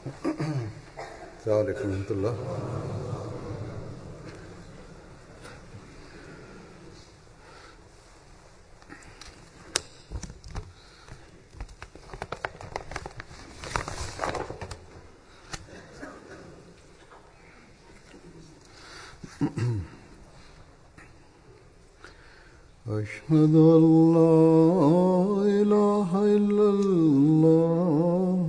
السلام عليكم ورحمة الله أشهد أن لا إله إلا الله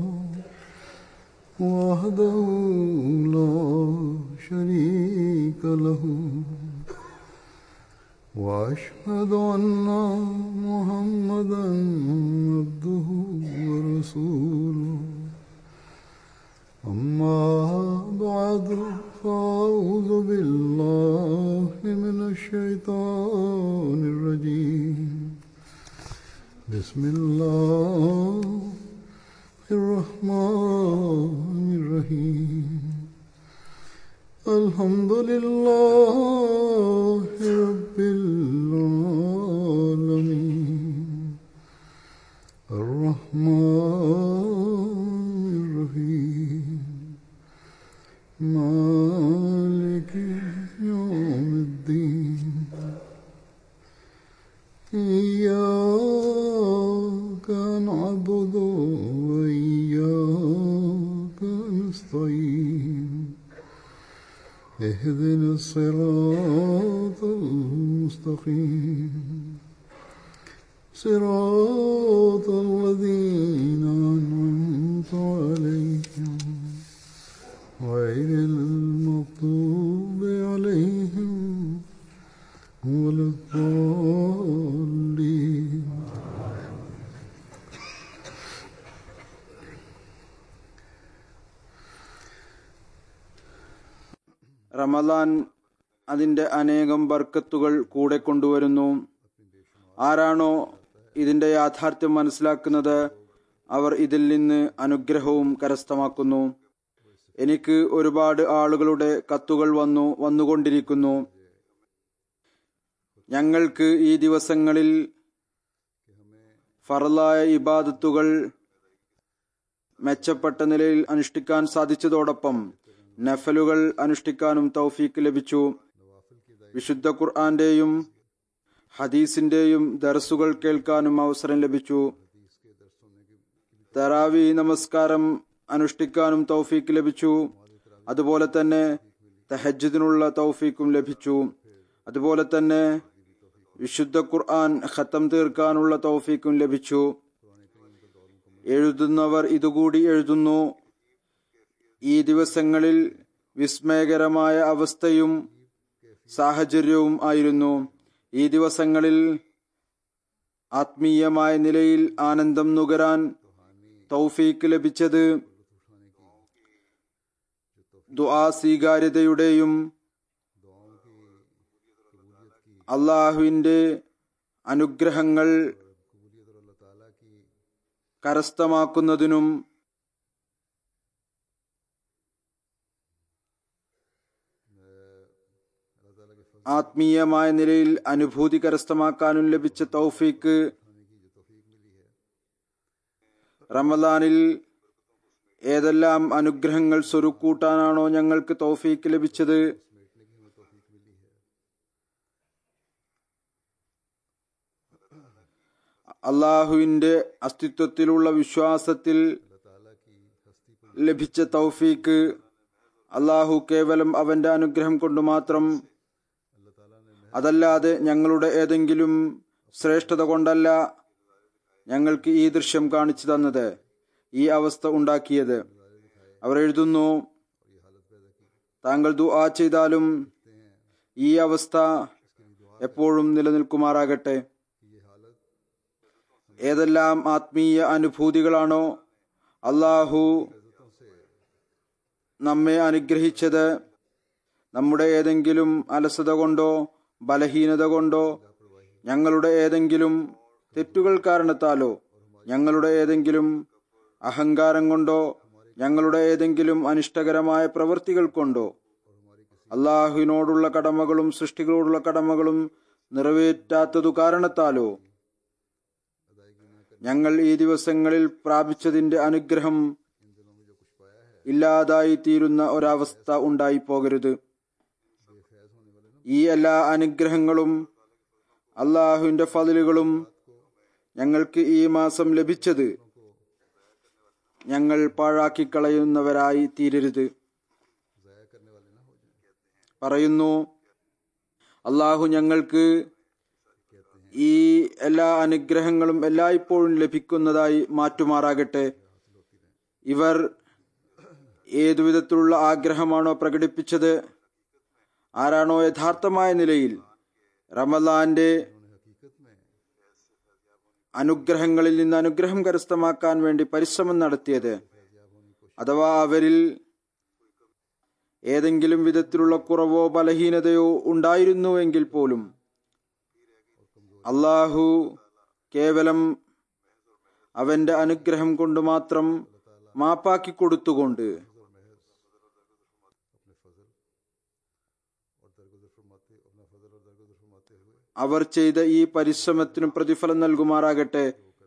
وحده لا شريك له وأشهد أن محمدا عبده ورسوله أما بعد فأعوذ بالله من الشيطان الرجيم بسم الله الرحمن الرحيم الحمد لله رب العالمين الرحمن الرحيم مالك يوم الدين إياك نعبد وإياك نستعين اهدنا الصراط المستقيم صراط الذين أنعمت عليهم غير المغضوب عليهم ولا الضالين റമദാൻ അതിൻ്റെ അനേകം ബർക്കത്തുകൾ കൂടെ കൊണ്ടുവരുന്നു ആരാണോ ഇതിന്റെ യാഥാർത്ഥ്യം മനസ്സിലാക്കുന്നത് അവർ ഇതിൽ നിന്ന് അനുഗ്രഹവും കരസ്ഥമാക്കുന്നു എനിക്ക് ഒരുപാട് ആളുകളുടെ കത്തുകൾ വന്നു വന്നുകൊണ്ടിരിക്കുന്നു ഞങ്ങൾക്ക് ഈ ദിവസങ്ങളിൽ ഫറലായ ഇബാദത്തുകൾ മെച്ചപ്പെട്ട നിലയിൽ അനുഷ്ഠിക്കാൻ സാധിച്ചതോടൊപ്പം നഫലുകൾ അനുഷ്ഠിക്കാനും തൗഫീക്ക് ലഭിച്ചു വിശുദ്ധ ഖുർആന്റെയും ഹദീസിന്റെയും ദർസുകൾ കേൾക്കാനും അവസരം ലഭിച്ചു തറാവി നമസ്കാരം അനുഷ്ഠിക്കാനും തൗഫീക്ക് ലഭിച്ചു അതുപോലെ തന്നെ തഹജ്ജുദിനുള്ള തൗഫീക്കും ലഭിച്ചു അതുപോലെ തന്നെ വിശുദ്ധ ഖുർആൻ ഖത്തം തീർക്കാനുള്ള തൗഫീക്കും ലഭിച്ചു എഴുതുന്നവർ ഇതുകൂടി എഴുതുന്നു ഈ ദിവസങ്ങളിൽ വിസ്മയകരമായ അവസ്ഥയും സാഹചര്യവും ആയിരുന്നു ഈ ദിവസങ്ങളിൽ ആത്മീയമായ നിലയിൽ ആനന്ദം നുകരാൻ തൗഫീക്ക് ലഭിച്ചത് ദുആ സ്വീകാര്യതയുടെയും അള്ളാഹുവിന്റെ അനുഗ്രഹങ്ങൾ കരസ്ഥമാക്കുന്നതിനും ആത്മീയമായ നിലയിൽ അനുഭൂതി കരസ്ഥമാക്കാനും ലഭിച്ച തൗഫീക്ക് റമദാനിൽ ഏതെല്ലാം അനുഗ്രഹങ്ങൾ സ്വരുക്കൂട്ടാനാണോ ഞങ്ങൾക്ക് തൗഫീക്ക് ലഭിച്ചത് അള്ളാഹുവിന്റെ അസ്തിത്വത്തിലുള്ള വിശ്വാസത്തിൽ ലഭിച്ച തൗഫീക്ക് അള്ളാഹു കേവലം അവന്റെ അനുഗ്രഹം കൊണ്ട് മാത്രം അതല്ലാതെ ഞങ്ങളുടെ ഏതെങ്കിലും ശ്രേഷ്ഠത കൊണ്ടല്ല ഞങ്ങൾക്ക് ഈ ദൃശ്യം കാണിച്ചു തന്നത് ഈ അവസ്ഥ ഉണ്ടാക്കിയത് അവർ എഴുതുന്നു താങ്കൾ ദുആ ചെയ്താലും ഈ അവസ്ഥ എപ്പോഴും നിലനിൽക്കുമാറാകട്ടെ ഏതെല്ലാം ആത്മീയ അനുഭൂതികളാണോ അള്ളാഹു നമ്മെ അനുഗ്രഹിച്ചത് നമ്മുടെ ഏതെങ്കിലും അലസത കൊണ്ടോ ബലഹീനത കൊണ്ടോ ഞങ്ങളുടെ ഏതെങ്കിലും തെറ്റുകൾ കാരണത്താലോ ഞങ്ങളുടെ ഏതെങ്കിലും അഹങ്കാരം കൊണ്ടോ ഞങ്ങളുടെ ഏതെങ്കിലും അനിഷ്ടകരമായ പ്രവൃത്തികൾ കൊണ്ടോ അള്ളാഹുവിനോടുള്ള കടമകളും സൃഷ്ടികളോടുള്ള കടമകളും നിറവേറ്റാത്തതു കാരണത്താലോ ഞങ്ങൾ ഈ ദിവസങ്ങളിൽ പ്രാപിച്ചതിന്റെ അനുഗ്രഹം ഇല്ലാതായി തീരുന്ന ഒരവസ്ഥ ഉണ്ടായി പോകരുത് ഈ എല്ലാ അനുഗ്രഹങ്ങളും അള്ളാഹുവിന്റെ ഫതിലുകളും ഞങ്ങൾക്ക് ഈ മാസം ലഭിച്ചത് ഞങ്ങൾ പാഴാക്കി കളയുന്നവരായി തീരരുത് പറയുന്നു അള്ളാഹു ഞങ്ങൾക്ക് ഈ എല്ലാ അനുഗ്രഹങ്ങളും എല്ലായ്പ്പോഴും ലഭിക്കുന്നതായി മാറ്റുമാറാകട്ടെ ഇവർ ഏതുവിധത്തിലുള്ള ആഗ്രഹമാണോ പ്രകടിപ്പിച്ചത് ആരാണോ യഥാർത്ഥമായ നിലയിൽ റമലാന്റെ അനുഗ്രഹങ്ങളിൽ നിന്ന് അനുഗ്രഹം കരസ്ഥമാക്കാൻ വേണ്ടി പരിശ്രമം നടത്തിയത് അഥവാ അവരിൽ ഏതെങ്കിലും വിധത്തിലുള്ള കുറവോ ബലഹീനതയോ ഉണ്ടായിരുന്നുവെങ്കിൽ പോലും അള്ളാഹു കേവലം അവന്റെ അനുഗ്രഹം കൊണ്ട് മാത്രം മാപ്പാക്കി കൊടുത്തുകൊണ്ട് അവർ ചെയ്ത ഈ പരിശ്രമത്തിനും പ്രതിഫലം നൽകുമാറാകട്ടെ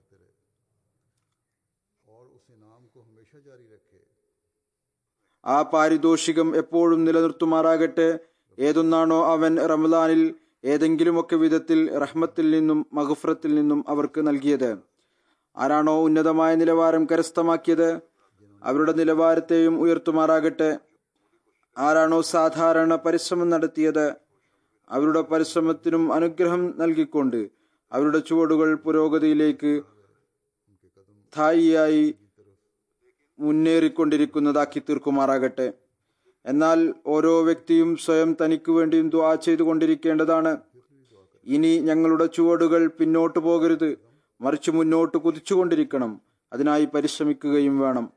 और उस इनाम को हमेशा जारी रखे ആ പാരിതോഷികം എപ്പോഴും നിലനിർത്തുമാറാകട്ടെ ഏതൊന്നാണോ അവൻ റമദാനിൽ ഏതെങ്കിലുമൊക്കെ വിധത്തിൽ റഹ്മത്തിൽ നിന്നും മഹഫ്രത്തിൽ നിന്നും അവർക്ക് നൽകിയത് ആരാണോ ഉന്നതമായ നിലവാരം കരസ്ഥമാക്കിയത് അവരുടെ നിലവാരത്തെയും ഉയർത്തുമാറാകട്ടെ ആരാണോ സാധാരണ പരിശ്രമം നടത്തിയത് അവരുടെ പരിശ്രമത്തിനും അനുഗ്രഹം നൽകിക്കൊണ്ട് അവരുടെ ചുവടുകൾ പുരോഗതിയിലേക്ക് സ്ഥായിയായി മുന്നേറിക്കൊണ്ടിരിക്കുന്നതാക്കി തീർക്കുമാറാകട്ടെ എന്നാൽ ഓരോ വ്യക്തിയും സ്വയം തനിക്ക് വേണ്ടിയും ദ്വാ ചെയ്തുകൊണ്ടിരിക്കേണ്ടതാണ് ഇനി ഞങ്ങളുടെ ചുവടുകൾ പിന്നോട്ട് പോകരുത് മറിച്ച് മുന്നോട്ട് കുതിച്ചുകൊണ്ടിരിക്കണം അതിനായി പരിശ്രമിക്കുകയും വേണം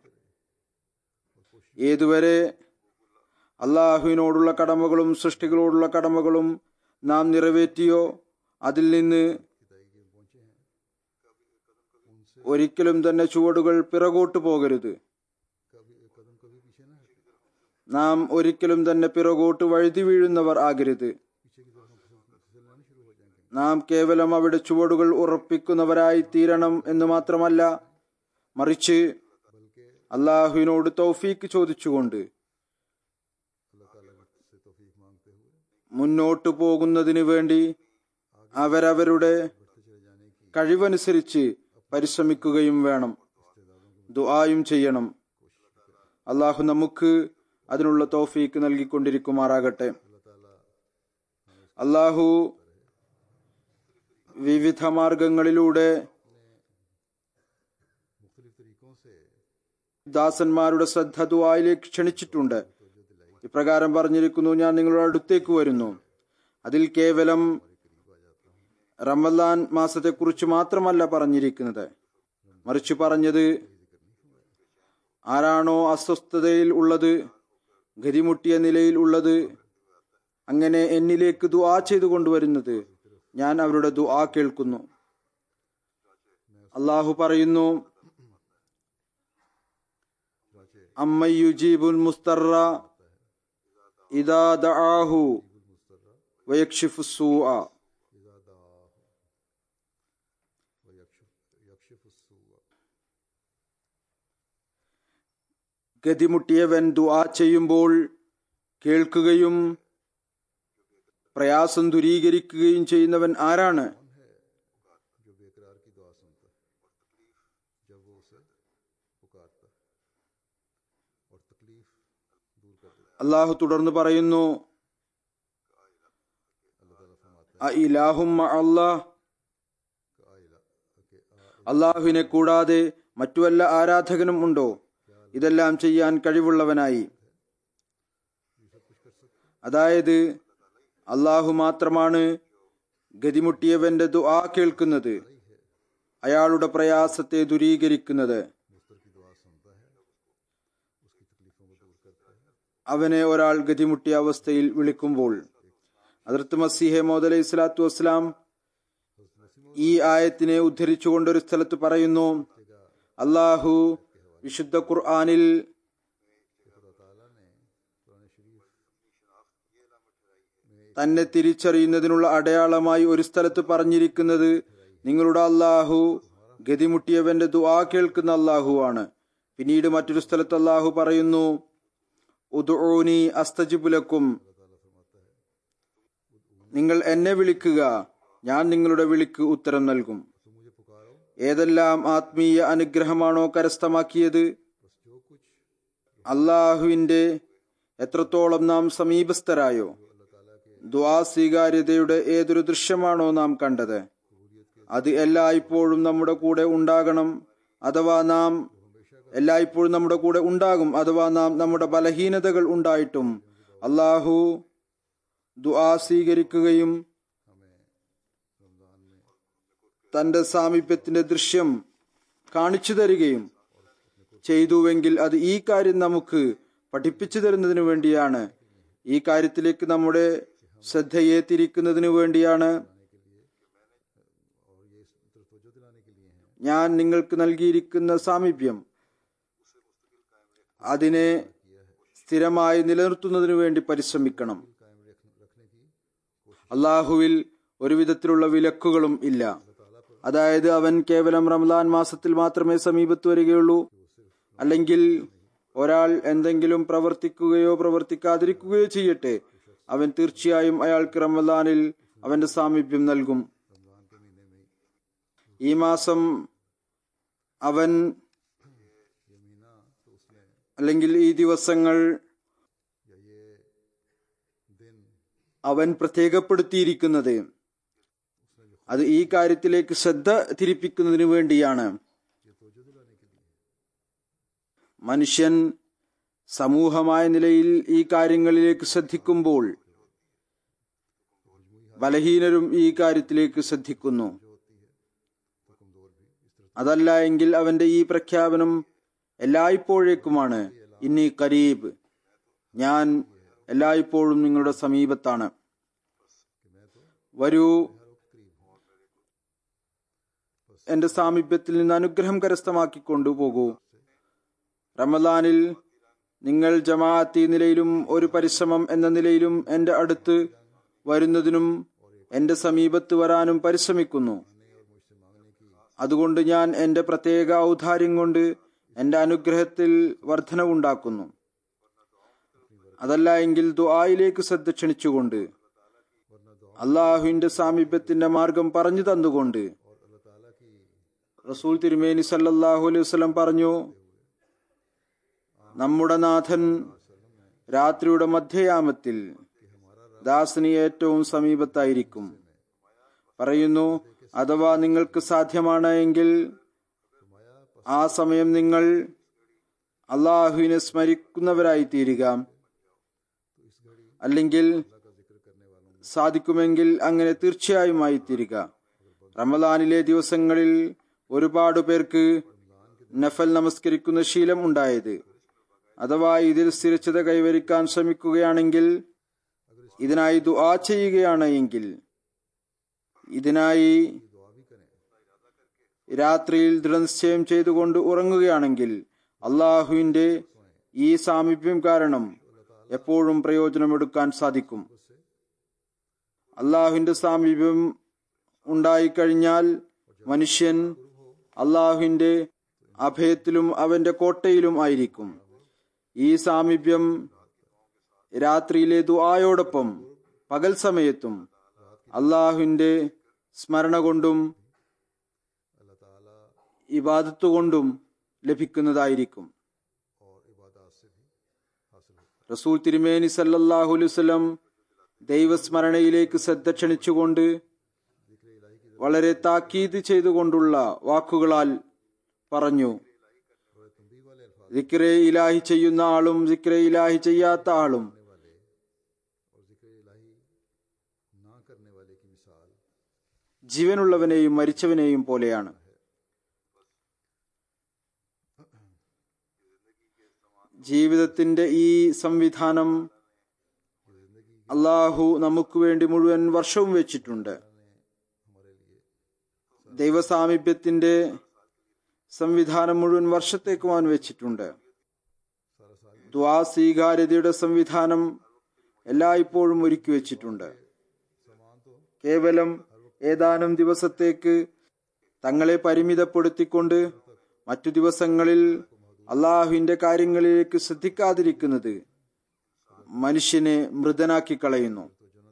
ഏതുവരെ അള്ളാഹുവിനോടുള്ള കടമകളും സൃഷ്ടികളോടുള്ള കടമകളും നാം നിറവേറ്റിയോ അതിൽ നിന്ന് ഒരിക്കലും തന്നെ ചുവടുകൾ പിറകോട്ട് പോകരുത് നാം ഒരിക്കലും തന്നെ പിറകോട്ട് വഴുതി വീഴുന്നവർ ആകരുത് നാം കേവലം അവിടെ ചുവടുകൾ ഉറപ്പിക്കുന്നവരായി തീരണം എന്ന് മാത്രമല്ല മറിച്ച് അള്ളാഹുവിനോട് തൗഫീക്ക് ചോദിച്ചുകൊണ്ട് മുന്നോട്ടു പോകുന്നതിന് വേണ്ടി അവരവരുടെ കഴിവനുസരിച്ച് പരിശ്രമിക്കുകയും വേണം ദുആയും ചെയ്യണം അള്ളാഹു നമുക്ക് അതിനുള്ള തോഫീക്ക് നൽകിക്കൊണ്ടിരിക്കുമാറാകട്ടെ അള്ളാഹു വിവിധ മാർഗങ്ങളിലൂടെ ദാസന്മാരുടെ ശ്രദ്ധ ദുആയിലേക്ക് ക്ഷണിച്ചിട്ടുണ്ട് ഇപ്രകാരം പറഞ്ഞിരിക്കുന്നു ഞാൻ നിങ്ങളുടെ അടുത്തേക്ക് വരുന്നു അതിൽ കേവലം റമദാൻ മാസത്തെക്കുറിച്ച് മാത്രമല്ല പറഞ്ഞിരിക്കുന്നത് മറിച്ച് പറഞ്ഞത് ആരാണോ അസ്വസ്ഥതയിൽ ഉള്ളത് ഗതിമുട്ടിയ നിലയിൽ ഉള്ളത് അങ്ങനെ എന്നിലേക്ക് ദുആ ചെയ്തു കൊണ്ടുവരുന്നത് ഞാൻ അവരുടെ ദുആ കേൾക്കുന്നു അള്ളാഹു പറയുന്നു അമ്മയുജീബുൽ മുസ്തറ ഇദാ ദആഹു വയക്ഷിഫു സൂഅ ഗതിമുട്ടിയവൻ ദുആ ചെയ്യുമ്പോൾ കേൾക്കുകയും പ്രയാസം ദൂരീകരിക്കുകയും ചെയ്യുന്നവൻ ആരാണ് जो बेकरार की दुआ सुनता है जब वो उसे पुकारता है और तकलीफ दूर कर देता അള്ളാഹു തുടർന്ന് പറയുന്നു അ ഇലാഹും അള്ളാഹ് അള്ളാഹുവിനെ കൂടാതെ മറ്റു വല്ല ആരാധകനും ഉണ്ടോ ഇതെല്ലാം ചെയ്യാൻ കഴിവുള്ളവനായി അതായത് അള്ളാഹു മാത്രമാണ് ഗതിമുട്ടിയവന്റെ ദുആ കേൾക്കുന്നത് അയാളുടെ പ്രയാസത്തെ ദൂരീകരിക്കുന്നത് അവനെ ഒരാൾ ഗതിമുട്ടിയ അവസ്ഥയിൽ വിളിക്കുമ്പോൾ അതിർത്ത് മസീഹെ മോദ് അലൈഹി സ്വലാത്തു വസ്സലാം ഈ ആയത്തിനെ ഉദ്ധരിച്ചുകൊണ്ട് ഒരു സ്ഥലത്ത് പറയുന്നു അള്ളാഹു വിശുദ്ധ ഖുർആാനിൽ തന്നെ തിരിച്ചറിയുന്നതിനുള്ള അടയാളമായി ഒരു സ്ഥലത്ത് പറഞ്ഞിരിക്കുന്നത് നിങ്ങളുടെ അള്ളാഹു ഗതിമുട്ടിയവന്റെ ദുആ കേൾക്കുന്ന അള്ളാഹു ആണ് പിന്നീട് മറ്റൊരു സ്ഥലത്ത് അള്ളാഹു പറയുന്നു ഉദൂനി അസ്തജിബുലക്കും നിങ്ങൾ എന്നെ വിളിക്കുക ഞാൻ നിങ്ങളുടെ വിളിക്ക് ഉത്തരം നൽകും तो मुझे पुकारो ഏതെല്ലാം ആത്മീയ അനുഗ്രഹമാണോ കരസ്ഥമാക്കിയത് बस जो कुछ അള്ളാഹുവിന്റെ എത്രത്തോളം നാം സമീപസ്ഥരായോ अल्लाह ताला के ദ്വാ സ്വീകാര്യതയുടെ ഏതൊരു ദൃശ്യമാണോ നാം കണ്ടത് അത് എല്ലായ്പ്പോഴും നമ്മുടെ കൂടെ ഉണ്ടാകണം അഥവാ നാം എല്ലായ്പ്പോഴും നമ്മുടെ കൂടെ ഉണ്ടാകും അഥവാ നാം നമ്മുടെ ബലഹീനതകൾ ഉണ്ടായിട്ടും അള്ളാഹു ദുആ സ്വീകരിക്കുകയും हमें रमजान में തന്റെ സാമീപ്യത്തിന്റെ ദൃശ്യം കാണിച്ചു തരികയും ചെയ്തുവെങ്കിൽ അത് ഈ കാര്യം നമുക്ക് പഠിപ്പിച്ചു തരുന്നതിനു വേണ്ടിയാണ് ഈ കാര്യത്തിലേക്ക് നമ്മുടെ ശ്രദ്ധയെ തിരിക്കുന്നതിനു വേണ്ടിയാണ് और ये इस तरफ तवज्जो दिलाने के लिए हैं ഞാൻ നിങ്ങൾക്ക് നൽകിയിരിക്കുന്ന സാമീപ്യം അതിനെ സ്ഥിരമായി നിലനിർത്തുന്നതിനു വേണ്ടി പരിശ്രമിക്കണം कायम रख- रखने की അള്ളാഹുവിൽ ഒരു വിധത്തിലുള്ള വിലക്കുകളും ഇല്ല അതായത് അവൻ കേവലം റംലാൻ മാസത്തിൽ മാത്രമേ സമീപത്ത് വരികയുള്ളൂ അല്ലെങ്കിൽ ഒരാൾ എന്തെങ്കിലും പ്രവർത്തിക്കുകയോ പ്രവർത്തിക്കാതിരിക്കുകയോ ചെയ്യട്ടെ അവൻ തീർച്ചയായും അയാൾക്ക് റമലാനിൽ അവന്റെ സാമീപ്യം നൽകും रमजान के महीने में ही ഈ മാസം അവൻ ये महीना तो उसमें അല്ലെങ്കിൽ ഈ ദിവസങ്ങൾ या ये दिन അവൻ പ്രത്യേകപ്പെടുത്തിയിരിക്കുന്നത് അത് ഈ കാര്യത്തിലേക്ക് ശ്രദ്ധ തിരിപ്പിക്കുന്നതിന് വേണ്ടിയാണ് ये तवज्जो दिलाने के लिए മനുഷ്യൻ സമൂഹമായ നിലയിൽ ഈ കാര്യങ്ങളിലേക്ക് ശ്രദ്ധിക്കുമ്പോൾ ബലഹീനരും ഈ കാര്യത്തിലേക്ക് ശ്രദ്ധിക്കുന്നു जो होती है तो कमजोर भी इस तरह അതല്ല എങ്കിൽ അവന്റെ ഈ പ്രഖ്യാപനം എല്ലായ്പ്പോഴേക്കുമാണ് ഇന്നി കരീബ് ഞാൻ എല്ലായ്പ്പോഴും നിങ്ങളുടെ സമീപത്താണ് വരൂ എന്റെ സാമീപ്യത്തിൽ നിന്ന് അനുഗ്രഹം കരസ്ഥമാക്കിക്കൊണ്ടു പോകൂ റമദാനിൽ നിങ്ങൾ ജമാഅത്തി നിലയിലും ഒരു പരിശ്രമം എന്ന നിലയിലും എന്റെ അടുത്ത് വരുന്നതിനും എന്റെ സമീപത്ത് വരാനും പരിശ്രമിക്കുന്നു അതുകൊണ്ട് ഞാൻ എന്റെ പ്രത്യേക ഔദാര്യം കൊണ്ട് എന്റെ അനുഗ്രഹത്തിൽ വർധനവുണ്ടാക്കുന്നു അതല്ല എങ്കിൽ ദുആയിലേക്ക് ശ്രദ്ധ ക്ഷണിച്ചുകൊണ്ട് അള്ളാഹുവിന്റെ സാമീപ്യത്തിന്റെ മാർഗം പറഞ്ഞു തന്നുകൊണ്ട് റസൂൽ തിരുമേനി സല്ലല്ലാഹു അലൈഹി വസല്ലം പറഞ്ഞു നമ്മുടെ നാഥൻ രാത്രിയുടെ മധ്യയാമത്തിൽ ദാസന് ഏറ്റവും സമീപത്തായിരിക്കും പറയുന്നു അഥവാ നിങ്ങൾക്ക് സാധ്യമാണ് എങ്കിൽ ആ സമയം നിങ്ങൾ അള്ളാഹുവിനെ സ്മരിക്കുന്നവരായി തീരുക അല്ലെങ്കിൽ സാധിക്കുമെങ്കിൽ അങ്ങനെ തീർച്ചയായും ആയിത്തീരുക റമദാനിലെ ദിവസങ്ങളിൽ ഒരുപാട് പേർക്ക് നഫൽ നമസ്കരിക്കുന്ന ശീലം ഉണ്ടായത് അഥവാ ഇതിൽ സ്ഥിരച്ചത കൈവരിക്കാൻ ശ്രമിക്കുകയാണെങ്കിൽ ഇതിനായി ദുആ ചെയ്യുകയാണ് എങ്കിൽ ഇതിനായി രാത്രിയിൽ ദൃഢനിശ്ചയം ചെയ്തുകൊണ്ട് ഉറങ്ങുകയാണെങ്കിൽ അള്ളാഹുവിന്റെ ഈ സാമീപ്യം കാരണം എപ്പോഴും പ്രയോജനമെടുക്കാൻ സാധിക്കും അള്ളാഹുവിന്റെ സാമീപ്യം ഉണ്ടായിക്കഴിഞ്ഞാൽ മനുഷ്യൻ അള്ളാഹുവിന്റെ അഭയത്തിലും അവന്റെ കോട്ടയിലും ആയിരിക്കും ഈ സാമീപ്യം രാത്രിയിലെ ദുആയോടൊപ്പം പകൽ സമയത്തും അള്ളാഹുവിന്റെ സ്മരണ കൊണ്ടും अल्लाह ताला ഇബാദത്ത് കൊണ്ടും ലഭിക്കുന്നതായിരിക്കും और इबादत से भी हासिल होता റസൂൽ തിരുമേനി സല്ലല്ലാഹു അലൈഹി വസല്ലം ദൈവസ്മരണയിലേക്ക് ശ്രദ്ധ ക്ഷണിച്ചുകൊണ്ട് വളരെ താക്കീത് ചെയ്തുകൊണ്ടുള്ള വാക്കുകളാൽ പറഞ്ഞു है तंबी वाले अल्फाज ദിക്റെ ഇലാഹി ചെയ്യുന്ന ആളും ദിക്റെ ഇലാഹി ചെയ്യാത്ത ആളും वाले और जिक्र इलाही ना करने वाले की मिसाल ജീവനുള്ളവനെയും മരിച്ചവനെയും പോലെയാണ് ജീവിതത്തിന്റെ ഈ സംവിധാനം അള്ളാഹു നമുക്ക് വേണ്ടി മുഴുവൻ വർഷവും വെച്ചിട്ടുണ്ട് ദൈവസാമീപ്യത്തിന്റെ സംവിധാനം മുഴുവൻ വർഷത്തേക്കും അവൻ വെച്ചിട്ടുണ്ട് ദ്വാ സ്വീകാര്യതയുടെ സംവിധാനം എല്ലായ്പ്പോഴും ഒരുക്കി വെച്ചിട്ടുണ്ട് കേവലം ഏതാനും ദിവസത്തേക്ക് തങ്ങളെ പരിമിതപ്പെടുത്തിക്കൊണ്ട് മറ്റു ദിവസങ്ങളിൽ അള്ളാഹുവിന്റെ കാര്യങ്ങളിലേക്ക് ശ്രദ്ധിക്കാതിരിക്കുന്നത് മനുഷ്യനെ മൃതനാക്കി കളയുന്നു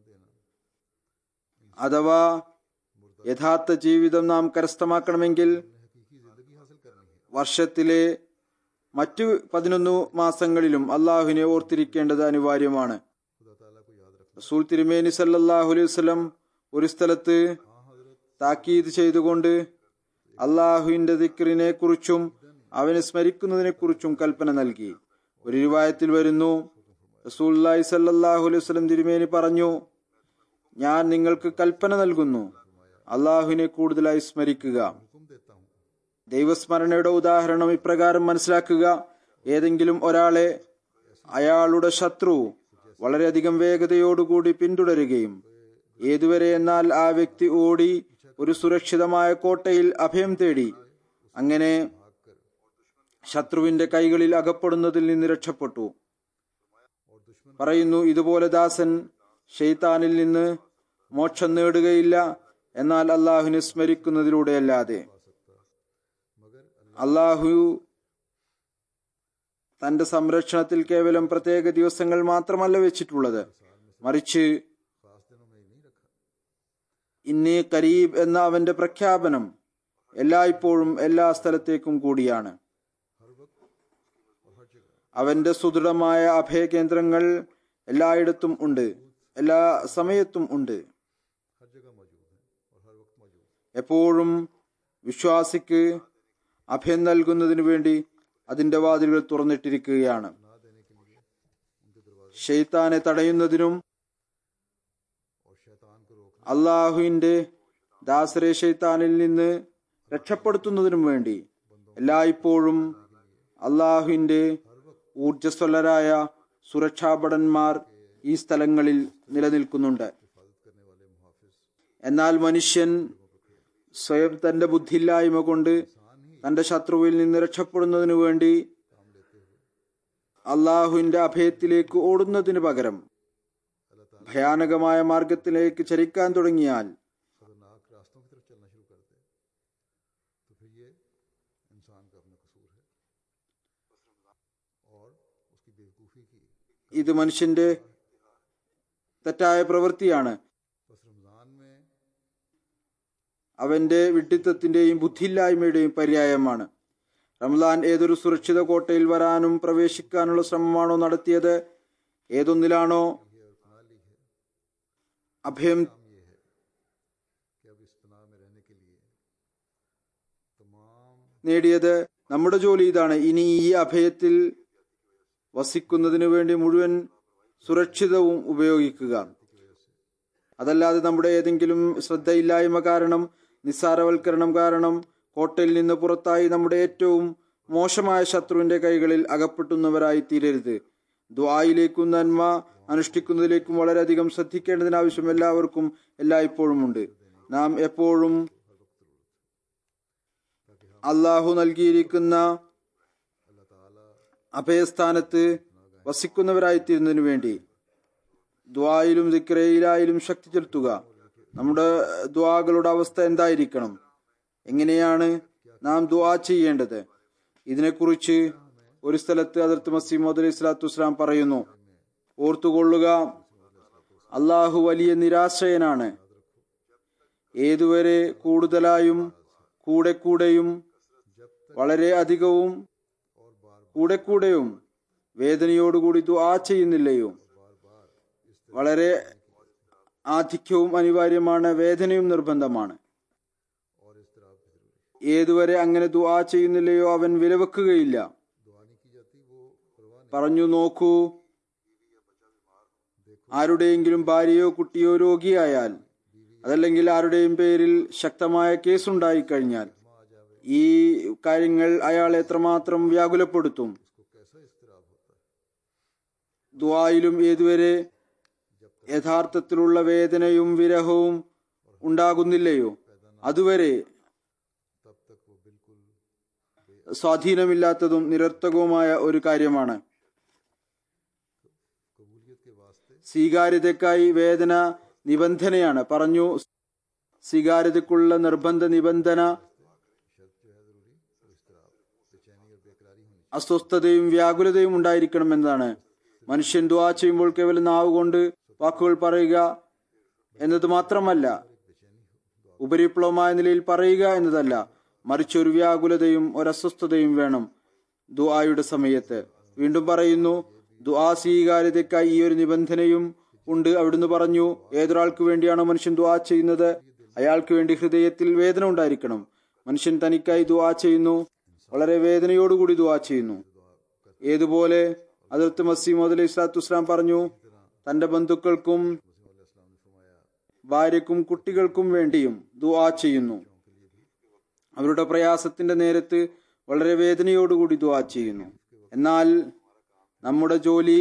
അഥവാ യഥാർത്ഥ ജീവിതം നാം കരസ്ഥമാക്കണമെങ്കിൽ വർഷത്തിലെ മറ്റു പതിനൊന്നു മാസങ്ങളിലും അള്ളാഹുവിനെ ഓർത്തിരിക്കേണ്ടത് അനിവാര്യമാണ് റസൂൽ തിരുമേനി സല്ലല്ലാഹു അലൈഹി വസല്ലം ഒരു സ്ഥലത്ത് താക്കീത് ചെയ്തുകൊണ്ട് അള്ളാഹുവിന്റെ ദിക്റിനെ കുറിച്ചും അവനെ സ്മരിക്കുന്നതിനെ കുറിച്ചും കൽപ്പന നൽകി ഒരു രൂപായത്തിൽ വരുന്നു റസൂല്ലായി സല്ലല്ലാഹു അലൈഹി വസല്ലം തിരുമേനി പറഞ്ഞു ഞാൻ നിങ്ങൾക്ക് കൽപ്പന നൽകുന്നു അള്ളാഹുവിനെ കൂടുതലായി സ്മരിക്കുക ദൈവസ്മരണയുടെ ഉദാഹരണം ഇപ്രകാരം മനസ്സിലാക്കുക ഏതെങ്കിലും ഒരാളെ അയാളുടെ ശത്രു വളരെയധികം വേഗതയോടുകൂടി പിന്തുടരുകയും ഏതുവരെ എന്നാൽ ആ വ്യക്തി ഓടി ഒരു സുരക്ഷിതമായ കോട്ടയിൽ അഭയം തേടി അങ്ങനെ ശത്രുവിന്റെ കൈകളിൽ അകപ്പെടുന്നതിൽ നിന്ന് രക്ഷപ്പെട്ടു പറയുന്നു ഇതുപോലെ ദാസൻ ഷെയ്ത്താനിൽ നിന്ന് മോക്ഷം നേടുകയില്ല എന്നാൽ അള്ളാഹുവിനെ സ്മരിക്കുന്നതിലൂടെയല്ലാതെ അള്ളാഹു തന്റെ സംരക്ഷണത്തിൽ കേവലം പ്രത്യേക ദിവസങ്ങൾ മാത്രമല്ല വെച്ചിട്ടുള്ളത് മറിച്ച് ഇന്നേ കരീബ് എന്ന അവന്റെ പ്രഖ്യാപനം എല്ലായ്പ്പോഴും എല്ലാ സ്ഥലത്തേക്കും കൂടിയാണ് അവന്റെ സുദൃഢമായ അഭയകേന്ദ്രങ്ങൾ എല്ലായിടത്തും ഉണ്ട് എല്ലാ സമയത്തും ഉണ്ട് എപ്പോഴും വിശ്വാസിക്ക് അഭയം നൽകുന്നതിനു വേണ്ടി അതിന്റെ വാതിലുകൾ തുറന്നിട്ടിരിക്കുകയാണ് ഷെയ്ത്താനെ തടയുന്നതിനും അള്ളാഹുവിന്റെ ദാസരെ ഷെയ്ത്താനിൽ നിന്ന് രക്ഷപ്പെടുത്തുന്നതിനും വേണ്ടി എല്ലായ്പ്പോഴും അള്ളാഹുവിന്റെ ഊർജസ്വലരായ സുരക്ഷാഭടന്മാർ ഈ സ്ഥലങ്ങളിൽ നിലനിൽക്കുന്നുണ്ട് എന്നാൽ മനുഷ്യൻ സ്വയം തന്റെ ബുദ്ധിയില്ലായ്മ കൊണ്ട് തന്റെ ശത്രുവിൽ നിന്ന് രക്ഷപ്പെടുന്നതിനു വേണ്ടി അള്ളാഹുവിന്റെ അഭയത്തിലേക്ക് ഓടുന്നതിന് പകരം ഭയാനകമായ മാർഗത്തിലേക്ക് ചരിക്കാൻ തുടങ്ങിയാൽ खतरनाक रास्तों की तरफ चलना शुरू कर दे तो फिर ये इंसान का अपना कसूर है और उसकी बेवकूफ़ी की ഇത് മനുഷ്യന്റെ തെറ്റായ പ്രവൃത്തിയാണ് बस रमज़ान में അവന്റെ വിഡ്ഢിത്തത്തിന്റെയും ബുദ്ധിയില്ലായ്മയുടെയും പര്യായമാണ് റംലാൻ ഏതൊരു സുരക്ഷിത കോട്ടയിൽ വരാനും പ്രവേശിക്കാനുള്ള ശ്രമമാണോ നടത്തിയത് ഏതൊന്നിലാണോ അഭയം कि अब इस पनाह में रहने के लिए तमाम നേടിയത് നമ്മുടെ ജോലി ഇതാണ് ഇനി ഈ അഭയത്തിൽ വസിക്കുന്നതിന് വേണ്ടി മുഴുവൻ സുരക്ഷിതവും ഉപയോഗിക്കുക അതല്ലാതെ നമ്മുടെ ഏതെങ്കിലും ശ്രദ്ധയില്ലായ്മ കാരണം നിസ്സാരവൽക്കരണം കാരണം കോട്ടയിൽ നിന്ന് പുറത്തായി നമ്മുടെ ഏറ്റവും മോശമായ ശത്രുവിന്റെ കൈകളിൽ അകപ്പെട്ടുന്നവരായി തീരരുത് ദ്വായിലേക്കും നന്മ അനുഷ്ഠിക്കുന്നതിലേക്കും വളരെയധികം ശ്രദ്ധിക്കേണ്ടതിന് ആവശ്യം എല്ലാവർക്കും എല്ലായ്പ്പോഴും ഉണ്ട് നാം എപ്പോഴും അള്ളാഹു നൽകിയിരിക്കുന്ന അഭയസ്ഥാനത്ത് വസിക്കുന്നവരായിത്തീരുന്നതിനു വേണ്ടി ദ്വായിലും ദിക്രയിലായാലും ശക്തി ചെലുത്തുക നമ്മുടെ ദ്വാകളുടെ അവസ്ഥ എന്തായിരിക്കണം എങ്ങനെയാണ് നാം ദ്വാ ചെയ്യേണ്ടത് ഇതിനെക്കുറിച്ച് ഒരു സ്ഥലത്ത് അതിർത്ത് മസീമോദ് അലൈഹി സ്വലാത്തു വസ്സലാം പറയുന്നു ഓർത്തുകൊള്ളുക അള്ളാഹു വലിയ നിരാശ്രയനാണ് ഏതുവരെ കൂടുതലായും കൂടെ കൂടെയും വളരെ അധികവും കൂടെ കൂടെയും വേദനയോടുകൂടി ദുആ ചെയ്യുന്നില്ലയോ വളരെ ആധിക്യവും അനിവാര്യമാണ് വേദനയും നിർബന്ധമാണ് ഏതുവരെ അങ്ങനെ ദുആ ചെയ്യുന്നില്ലയോ അവൻ വിലവെക്കുകയില്ല പറഞ്ഞു നോക്കൂ ആരുടെയെങ്കിലും ഭാര്യയോ കുട്ടിയോ രോഗിയായാൽ അതല്ലെങ്കിൽ ആരുടെയും പേരിൽ ശക്തമായ കേസുണ്ടായി കഴിഞ്ഞാൽ ഈ കാര്യങ്ങൾ അയാളെ എത്രമാത്രം വ്യാകുലപ്പെടുത്തും ദ്വായിലും ഏതുവരെ യഥാർത്ഥത്തിലുള്ള വേദനയും വിരഹവും ഉണ്ടാകുന്നില്ലയോ അതുവരെ സ്വാധീനമില്ലാത്തതും നിരർത്ഥകവുമായ ഒരു കാര്യമാണ് സ്വീകാര്യതയ്ക്കായി വേദന നിബന്ധനയാണ് പറഞ്ഞു സ്വീകാര്യതയ്ക്കുള്ള നിർബന്ധ നിബന്ധന അസ്വസ്ഥതയും വ്യാകുലതയും ഉണ്ടായിരിക്കണം എന്നതാണ് മനുഷ്യൻ ദുആ ചെയ്യുമ്പോൾ കേവലം നാവ് കൊണ്ട് വാക്കുകൾ പറയുക എന്നത് മാത്രമല്ല ഉപരിപ്ലവമായ നിലയിൽ പറയുക എന്നതല്ല മറിച്ച് ഒരു വ്യാകുലതയും ഒരു അസ്വസ്ഥതയും വേണം ദുആയുടെ സമയത്ത് വീണ്ടും പറയുന്നു ദുആ സ്വീകാര്യതയ്ക്കായി ഈ ഒരു നിബന്ധനയും ഉണ്ട് അവിടുന്ന് പറഞ്ഞു ഏതൊരാൾക്ക് വേണ്ടിയാണോ മനുഷ്യൻ ദുആ ചെയ്യുന്നത് അയാൾക്ക് വേണ്ടി ഹൃദയത്തിൽ വേദന ഉണ്ടായിരിക്കണം മനുഷ്യൻ തനിക്കായി ദുആ ചെയ്യുന്നു വളരെ വേദനയോടുകൂടി ദുആ ചെയ്യുന്നു ഏതുപോലെ അതിർത്ത് മസീമദ് അലൈഹി സ്വലാത്തു വസ്സലാം പറഞ്ഞു തന്റെ ബന്ധുക്കൾക്കും ഭാര്യക്കും കുട്ടികൾക്കും വേണ്ടിയും ദുആ ചെയ്യുന്നു അവരുടെ പ്രയാസത്തിന്റെ നേരത്ത് വളരെ വേദനയോടുകൂടി ദുആ ചെയ്യുന്നു എന്നാൽ നമ്മുടെ ജോലി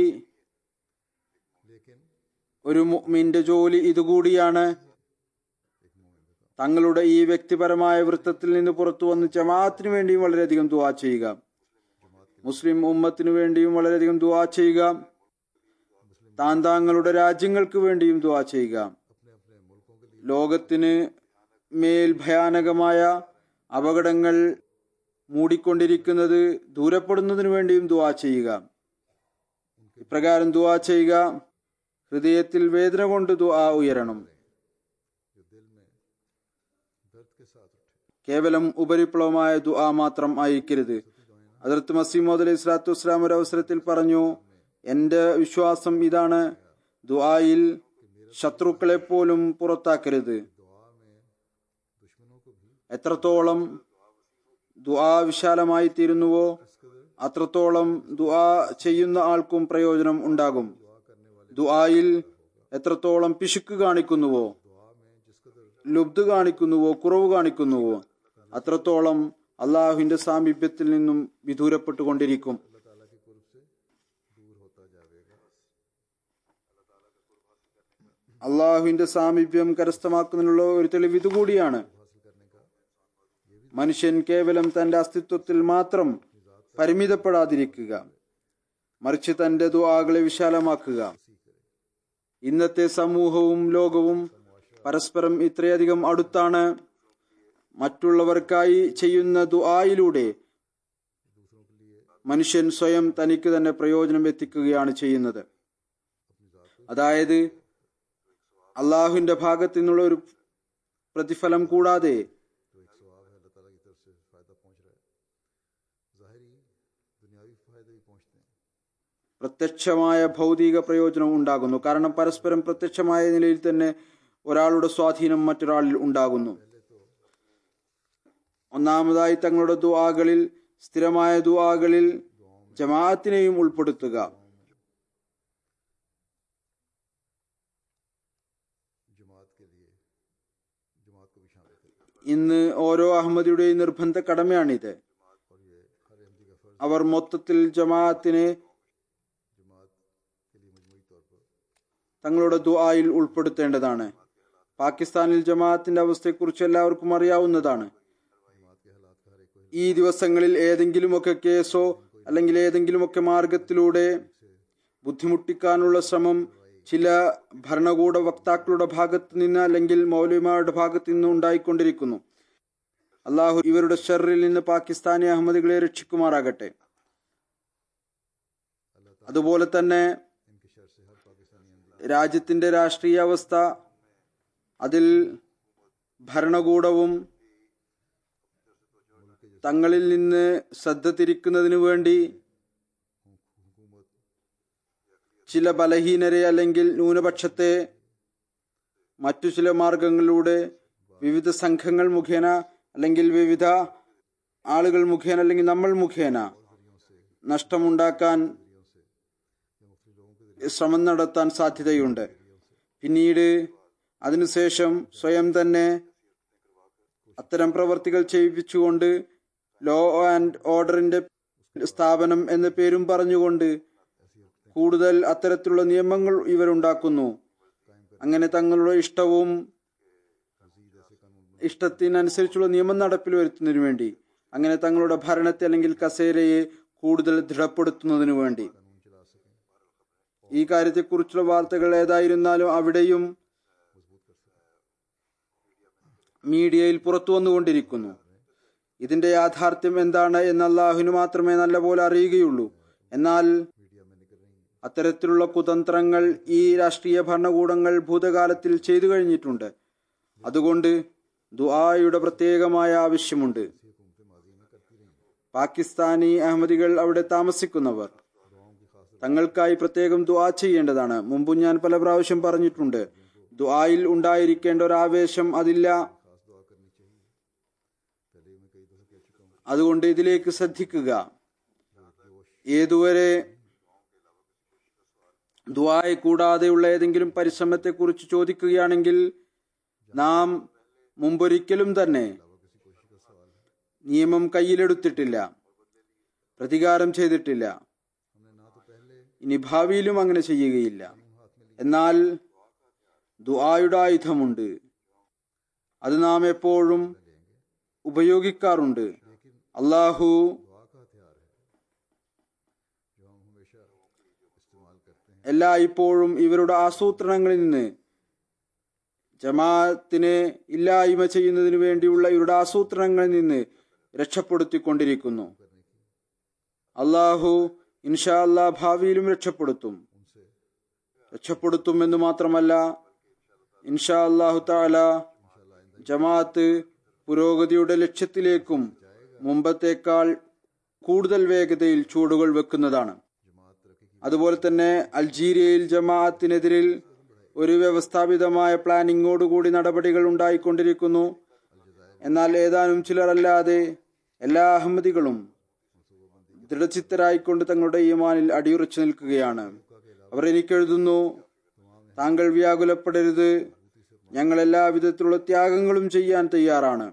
ഒരു മുഅ്മിന്റെ ജോലി ഇതുകൂടിയാണ് തങ്ങളുടെ ഈ വ്യക്തിപരമായ വൃത്തത്തിൽ നിന്ന് പുറത്തു വന്ന് ജമാഅത്തിന് വേണ്ടിയും വളരെയധികം ദുആ ചെയ്യുക മുസ്ലിം ഉമ്മത്തിനു വേണ്ടിയും വളരെയധികം ദുആ ചെയ്യുക താൻ താങ്കളുടെ രാജ്യങ്ങൾക്ക് വേണ്ടിയും ദുആ ചെയ്യുക ലോകത്തിന് മേൽ ഭയാനകമായ അപകടങ്ങൾ മൂടിക്കൊണ്ടിരിക്കുന്നത് ദൂരപ്പെടുന്നതിനു വേണ്ടിയും ദുആ ചെയ്യുക ഇപ്രകാരം ദുആ ചെയ്യുക ഹൃദയത്തിൽ വേദന കൊണ്ട് ദുആ ഉയരണം കേവലം ഉപരിപ്ലവമായ ദുആ മാത്രം ആയിരിക്കരുത് അതിർത്ത് മസീമോദ് അലൈഹി സ്വലാത്തു വസ്സലാം ഒരു അവസരത്തിൽ പറഞ്ഞു എന്റെ വിശ്വാസം ഇതാണ് ദുആയിൽ ശത്രുക്കളെ പോലും പുറത്താക്കരുത് എത്രത്തോളം ദുആ വിശാലമായി തീരുന്നുവോ അത്രത്തോളം ദുആ ചെയ്യുന്ന ആൾക്കും പ്രയോജനം ഉണ്ടാകും ദുആയിൽ എത്രത്തോളം പിശുക്ക് കാണിക്കുന്നുവോ ലുബ്ധ കാണിക്കുന്നുവോ കുറവ് കാണിക്കുന്നുവോ അത്രത്തോളം അള്ളാഹുവിന്റെ സാമീപ്യത്തിൽ നിന്നും വിദൂരപ്പെട്ടുകൊണ്ടിരിക്കും അള്ളാഹുവിന്റെ സാമീപ്യം കരസ്ഥമാക്കുന്നതിനുള്ള ഒരു തെളിവ് ഇതുകൂടിയാണ് മനുഷ്യൻ കേവലം തന്റെ അസ്തിത്വത്തിൽ മാത്രം പരിമിതപ്പെടാതിരിക്കുക മറിച്ച് തന്റെ ദുആകളെ വിശാലമാക്കുക ഇന്നത്തെ സമൂഹവും ലോകവും പരസ്പരം ഇത്രയധികം അടുത്താണ് മറ്റുള്ളവർക്കായി ചെയ്യുന്ന ദുആയിലൂടെ മനുഷ്യൻ സ്വയം തനിക്ക് തന്നെ പ്രയോജനം എത്തിക്കുകയാണ് ചെയ്യുന്നത് അതായത് അള്ളാഹുവിന്റെ ഭാഗത്തു നിന്നുള്ള ഒരു പ്രതിഫലം കൂടാതെ പ്രത്യക്ഷമായ ഭൗതിക പ്രയോജനം ഉണ്ടാകുന്നു കാരണം പരസ്പരം പ്രത്യക്ഷമായ നിലയിൽ തന്നെ ഒരാളുടെ സ്വാധീനം മറ്റൊരാളിൽ ഉണ്ടാകുന്നു ഒന്നാമതായി തങ്ങളുടെ ദുആകളിൽ സ്ഥിരമായ ദുആകളിൽ ജമാഅത്തിനെയും ഉൾപ്പെടുത്തുക ഇന്ന് ഓരോ അഹമ്മദിയുടെയും നിർബന്ധ കടമയാണിത് അവർ മൊത്തത്തിൽ ജമാഅത്തിനെ തങ്ങളുടെ ദുആയിൽ ഉൾപ്പെടുത്തേണ്ടതാണ് പാകിസ്ഥാനിൽ ജമാഅത്തിന്റെ അവസ്ഥയെക്കുറിച്ച് എല്ലാവർക്കും അറിയാവുന്നതാണ് ഈ ദിവസങ്ങളിൽ ഏതെങ്കിലുമൊക്കെ കേസോ അല്ലെങ്കിൽ ഏതെങ്കിലുമൊക്കെ മാർഗത്തിലൂടെ ബുദ്ധിമുട്ടിക്കാനുള്ള ശ്രമം ചില ഭരണകൂട വക്താക്കളുടെ ഭാഗത്ത് നിന്ന് അല്ലെങ്കിൽ മൗലവിമാരുടെ ഭാഗത്ത് നിന്ന് ഉണ്ടായിക്കൊണ്ടിരിക്കുന്നു അള്ളാഹു ഇവരുടെ ഷെറിൽ നിന്ന് പാകിസ്ഥാനി അഹമ്മദികളെ രക്ഷിക്കുമാറാകട്ടെ അതുപോലെ തന്നെ രാജ്യത്തിന്റെ രാഷ്ട്രീയ അവസ്ഥ അതിൽ ഭരണകൂടവും തങ്ങളിൽ നിന്ന് ശ്രദ്ധ തിരിക്കുന്നതിനു വേണ്ടി ചില ബലഹീനരെ അല്ലെങ്കിൽ ന്യൂനപക്ഷത്തെ മറ്റു ചില മാർഗങ്ങളിലൂടെ വിവിധ സംഘങ്ങൾ മുഖേന അല്ലെങ്കിൽ വിവിധ ആളുകൾ മുഖേന അല്ലെങ്കിൽ നമ്മൾ മുഖേന നഷ്ടമുണ്ടാക്കാൻ ശ്രമം നടത്താൻ സാധ്യതയുണ്ട് പിന്നീട് അതിനുശേഷം സ്വയം തന്നെ അത്തരം പ്രവർത്തികൾ ചെയ്യിപ്പിച്ചുകൊണ്ട് ലോ ആൻഡ് ഓർഡറിന്റെ സ്ഥാപനം എന്ന പേരും പറഞ്ഞുകൊണ്ട് കൂടുതൽ അത്തരത്തിലുള്ള നിയമങ്ങൾ ഇവരുണ്ടാക്കുന്നു അങ്ങനെ തങ്ങളുടെ ഇഷ്ടവും ഇഷ്ടത്തിനനുസരിച്ചുള്ള നിയമം നടപ്പിൽ വരുത്തുന്നതിനു വേണ്ടി അങ്ങനെ തങ്ങളുടെ ഭരണത്തെ അല്ലെങ്കിൽ കസേരയെ കൂടുതൽ ദൃഢപ്പെടുത്തുന്നതിനു വേണ്ടി ഈ കാര്യത്തെക്കുറിച്ചുള്ള വാർത്തകൾ ഏതായിരുന്നാലും അവിടെയും മീഡിയയിൽ പുറത്തു വന്നുകൊണ്ടിരിക്കുന്നു ഇതിന്റെ യാഥാർത്ഥ്യം എന്താണ് എന്ന് അള്ളാഹുവിന് മാത്രമേ നല്ലപോലെ അറിയുകയുള്ളൂ എന്നാൽ मीडिया में निकल रही हैं അത്തരത്തിലുള്ള കുതന്ത്രങ്ങൾ ഈ രാഷ്ട്രീയ ഭരണകൂടങ്ങൾ ഭൂതകാലത്തിൽ ചെയ്തു കഴിഞ്ഞിട്ടുണ്ട് അതുകൊണ്ട് ദുആയുടെ പ്രത്യേകമായ ആവശ്യമുണ്ട് ये हुकूमतें माजी में करती रही हैं പാകിസ്ഥാനി അഹമ്മദികൾ അവിടെ താമസിക്കുന്നവർ दुआओं की खास തങ്ങൾക്കായി പ്രത്യേകം ദുആ ചെയ്യേണ്ടതാണ് മുമ്പ് ഞാൻ പല പ്രാവശ്യം പറഞ്ഞിട്ടുണ്ട് ദുആയിൽ ഉണ്ടായിരിക്കേണ്ട ഒരു ആവേശം അതില്ല खास दुआ करनी चाहिए पहले मैं कई दफे कह चुका हूँ അതുകൊണ്ട് ഇതിലേക്ക് ശ്രദ്ധിക്കുക ഏതുവരെ ദുആയെ കൂടാതെയുള്ള ഏതെങ്കിലും പരിശ്രമത്തെക്കുറിച്ച് ചോദിക്കുകയാണെങ്കിൽ നാം മുമ്പൊരിക്കലും തന്നെ നിയമം കയ്യിലെടുത്തിട്ടില്ല പ്രതികാരം ചെയ്തിട്ടില്ല हमने ना तो पहले ഇനി ഭാവിയിലും അങ്ങനെ ചെയ്യുകയില്ല എന്നാൽ ദുആയുടെ ആയുധമുണ്ട് അത് നാം എപ്പോഴും ഉപയോഗിക്കാറുണ്ട് അള്ളാഹു दुआ का हथियार है जो हम हमेशा इस्तेमाल करते हैं എല്ലാ ഇപ്പോഴും ഇവരുടെ ആസൂത്രണങ്ങളിൽ നിന്ന് ജമാഅത്തിനെ ഇല്ലായ്മ ചെയ്യുന്നതിനു വേണ്ടിയുള്ള ഇവരുടെ ആസൂത്രണങ്ങളിൽ നിന്ന് രക്ഷപ്പെടുത്തിക്കൊണ്ടിരിക്കുന്നു അള്ളാഹു ഇൻഷാ അല്ലാ ഭാവിയിലും രക്ഷപ്പെടുത്തും രക്ഷപ്പെടുത്തും എന്ന് മാത്രമല്ല ഇൻഷാ അല്ലാഹു താല ജമാഅത്ത് പുരോഗതിയുടെ ലക്ഷ്യത്തിലേക്കും മുമ്പത്തേക്കാൾ കൂടുതൽ വേഗതയിൽ ചൂടുകൾ വെക്കുന്നതാണ് അതുപോലെ തന്നെ അൾജീരിയയിൽ ജമാഅത്തിനെതിരിൽ ഒരു വ്യവസ്ഥാപിതമായ പ്ലാനിങ്ങോടുകൂടി നടപടികൾ ഉണ്ടായിക്കൊണ്ടിരിക്കുന്നു എന്നാൽ ഏതാനും ചിലരല്ലാതെ എല്ലാ അഹമ്മദികളും ദൃഢചിത്തരായിക്കൊണ്ട് തങ്ങളുടെ ഈമാനിൽ അടിയുറച്ചു നിൽക്കുകയാണ് അവർ എനിക്കെഴുതുന്നു താങ്കൾ വ്യാകുലപ്പെടരുത് ഞങ്ങൾ എല്ലാ വിധത്തിലുള്ള ത്യാഗങ്ങളും ചെയ്യാൻ തയ്യാറാണ്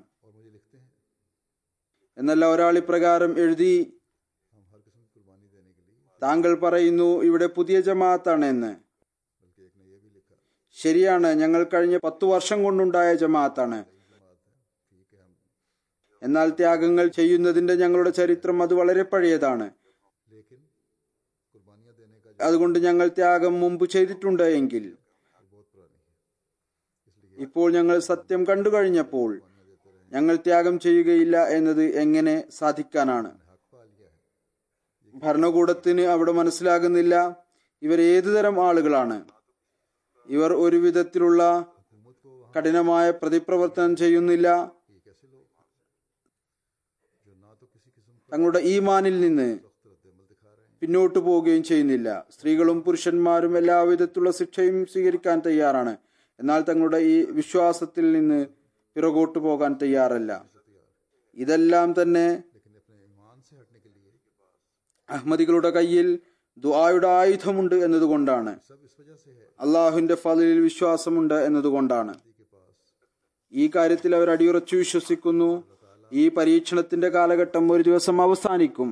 എന്നല്ല ഒരാൾ ഇപ്രകാരം എഴുതി हम हर किस्म की कुर्बानी देने के लिए താങ്കൾ പറയുന്നു ഇവിടെ പുതിയ ജമാഅത്താണ് എന്ന് बल्कि एक ने यह भी लिखा ശരിയാണ് ഞങ്ങൾ കഴിഞ്ഞ പത്തു വർഷം കൊണ്ടുണ്ടായ ജമാഅത്താണ് ठीक है हम എന്നാൽ ത്യാഗങ്ങൾ ചെയ്യുന്നതിന്റെ ഞങ്ങളുടെ ചരിത്രം അത് വളരെ പഴയതാണ് लेकिन कुर्बानियां देने का അതുകൊണ്ട് ഞങ്ങൾ ത്യാഗം മുമ്പ് ചെയ്തിട്ടുണ്ട് എങ്കിൽ जो बहुत पुरानी है इसलिए ഇപ്പോൾ ഞങ്ങൾ സത്യം കണ്ടു കഴിഞ്ഞപ്പോൾ ഞങ്ങൾ ത്യാഗം ചെയ്യുകയില്ല എന്നത് എങ്ങനെ സാധിക്കാനാണ് हक पा लिया है ഭരണകൂടത്തിന് അവിടെ മനസ്സിലാകുന്നില്ല ഇവർ ഏതു തരം ആളുകളാണ് ഇവർ ഒരു വിധത്തിലുള്ള हुकूमत को वहाँ കഠിനമായ പ്രതിപ്രവർത്തനം ചെയ്യുന്നില്ല ये कैसे लोग हैं जो ना तो किसी किस्म का തങ്ങളുടെ ഈമാനിൽ നിന്ന് सख्त रद्दमल दिखा रहे हैं പിന്നോട്ടു പോവുകയും ചെയ്യുന്നില്ല സ്ത്രീകളും പുരുഷന്മാരും എല്ലാവിധത്തിലുള്ള ശിക്ഷയും സ്വീകരിക്കാൻ തയ്യാറാണ് എന്നാൽ തങ്ങളുടെ ഈ വിശ്വാസത്തിൽ നിന്ന് പിറകോട്ടു പോകാൻ തയ്യാറല്ല ഇതെല്ലാം തന്നെ लेकिन अपने ईमान से हटने के लिए അഹമ്മദികളുടെ കയ്യിൽ ദുആയുടെ ആയുധമുണ്ട് എന്നതുകൊണ്ടാണ് सब इस वजह से है അള്ളാഹുവിന്റെ ഫലിൽ വിശ്വാസമുണ്ട് എന്നതുകൊണ്ടാണ് के पास ഈ കാര്യത്തിൽ അവർ അടിയുറച്ചു വിശ്വസിക്കുന്നു ഈ പരീക്ഷണത്തിന്റെ കാലഘട്ടം ഒരു ദിവസം അവസാനിക്കും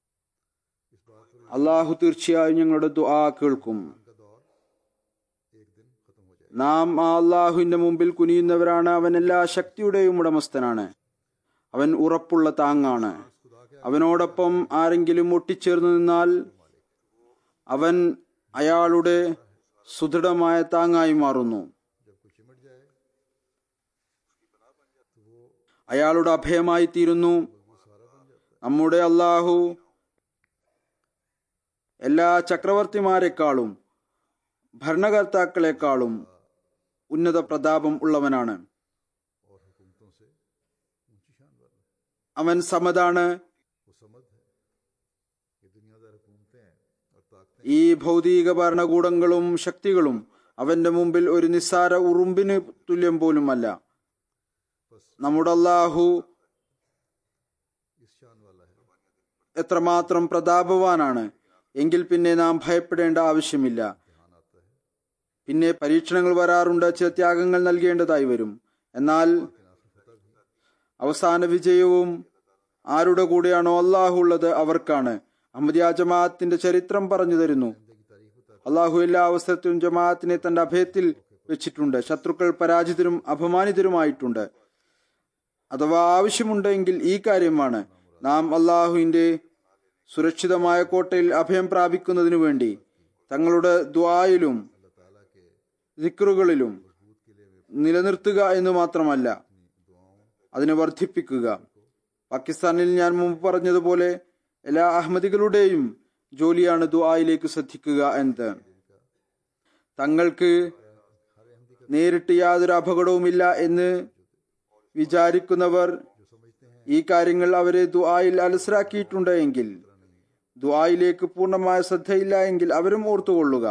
അള്ളാഹു തീർച്ചയായും ഞങ്ങളുടെ ദുആ കേൾക്കും का दौर एक दिन खत्म हो जाएगा നാം ആ അള്ളാഹുവിന്റെ മുമ്പിൽ കുനിയുന്നവരാണ് അവൻ എല്ലാ ശക്തിയുടെയും ഉടമസ്ഥനാണ് അവൻ ഉറപ്പുള്ള താങ്ങാണ് അവനോടൊപ്പം ആരെങ്കിലും ഒട്ടിച്ചേർന്നു നിന്നാൽ അവൻ അയാളുടെ സുദൃഢമായ താങ്ങായി മാറുന്നു जब कोई चिमट जाए അയാളുടെ അഭയമായി തീരുന്നു നമ്മുടെ അള്ളാഹു എല്ലാ ചക്രവർത്തിമാരെക്കാളും ഭരണകർത്താക്കളെക്കാളും ഉന്നത പ്രതാപം ഉള്ളവനാണ് और हुकूमतों से ऊंची शान वाला है അവൻ സമതാണ് वो समझ है ये दुनियादार हुकूमतें हैं और ताकतें ഈ ഭൗതിക ഭരണകൂടങ്ങളും ശക്തികളും അവന്റെ മുമ്പിൽ ഒരു നിസ്സാര ഉറുമ്പിന് തുല്യം പോലുമല്ല നമ്മുടെ അള്ളാഹു इस शान वाला है എത്രമാത്രം പ്രതാപവാനാണ് എങ്കിൽ പിന്നെ നാം ഭയപ്പെടേണ്ട ആവശ്യമില്ല പിന്നെ പരീക്ഷണങ്ങൾ വരാറുണ്ട് ചില ത്യാഗങ്ങൾ നൽകേണ്ടതായി വരും എന്നാൽ അവസാന വിജയവും ആരുടെ കൂടെയാണോ അള്ളാഹു ഉള്ളത് അവർക്കാണ് അഹമ്മദിയ ജമാഅത്തിന്റെ ചരിത്രം പറഞ്ഞു തരുന്നു അള്ളാഹു എല്ലാ അവസരത്തിലും ജമാഅത്തിനെ തന്റെ അഭയത്തിൽ വെച്ചിട്ടുണ്ട് ശത്രുക്കൾ പരാജിതരും അപമാനിതരുമായിട്ടുണ്ട് അഥവാ ആവശ്യമുണ്ടെങ്കിൽ ഈ കാര്യമാണ് നാം അള്ളാഹുവിന്റെ സുരക്ഷിതമായ കോട്ടയിൽ അഭയം പ്രാപിക്കുന്നതിനു വേണ്ടി തങ്ങളുടെ ദ്വായിലും ദിക്റുകളിലും നിലനിർത്തുക എന്ന് മാത്രമല്ല അതിനെ വർദ്ധിപ്പിക്കുക പാകിസ്ഥാനിൽ ഞാൻ മുമ്പ് പറഞ്ഞതുപോലെ എല്ലാ അഹമ്മദികളുടെയും ജോലിയാണ് ദുആയിലേക്ക് ശ്രദ്ധിക്കുക എന്നത് തങ്ങൾക്ക് നേരിട്ട് യാതൊരു അപകടവുമില്ല എന്ന് വിചാരിക്കുന്നവർ ഈ കാര്യങ്ങൾ അവരെ ദുആയിൽ അലസരാക്കിയിട്ടുണ്ട് എങ്കിൽ ദുആയിലേക്ക് പൂർണ്ണമായ ശ്രദ്ധയില്ല എങ്കിൽ അവരും ഓർത്തുകൊള്ളുക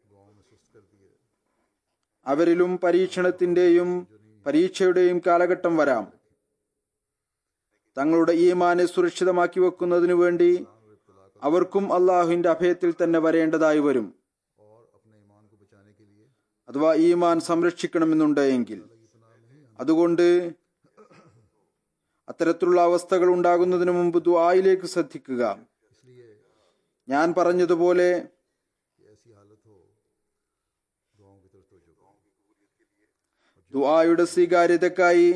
അവരിലും പരീക്ഷണത്തിന്റെയും പരീക്ഷയുടെയും കാലഘട്ടം വരാം തങ്ങളുടെ ഈമാനെ സുരക്ഷിതമാക്കി വെക്കുന്നതിനു വേണ്ടി അവർക്കും അള്ളാഹുവിന്റെ അഭയത്തിൽ തന്നെ വരേണ്ടതായി വരും और अपने ईमान को बचाने के लिए അഥവാ ഈമാൻ സംരക്ഷിക്കണമെന്നുണ്ട് എങ്കിൽ അതുകൊണ്ട് അത്തരത്തിലുള്ള അവസ്ഥകൾ ഉണ്ടാകുന്നതിന് മുമ്പ് ദുആയിലേക്ക് ശ്രദ്ധിക്കുക इसलिए ഞാൻ പറഞ്ഞതുപോലെ कि ऐसी हालत हो दुआओं की तरफ तवज्जो करो ദുആയുടെ സ്വീകാര്യതക്കായി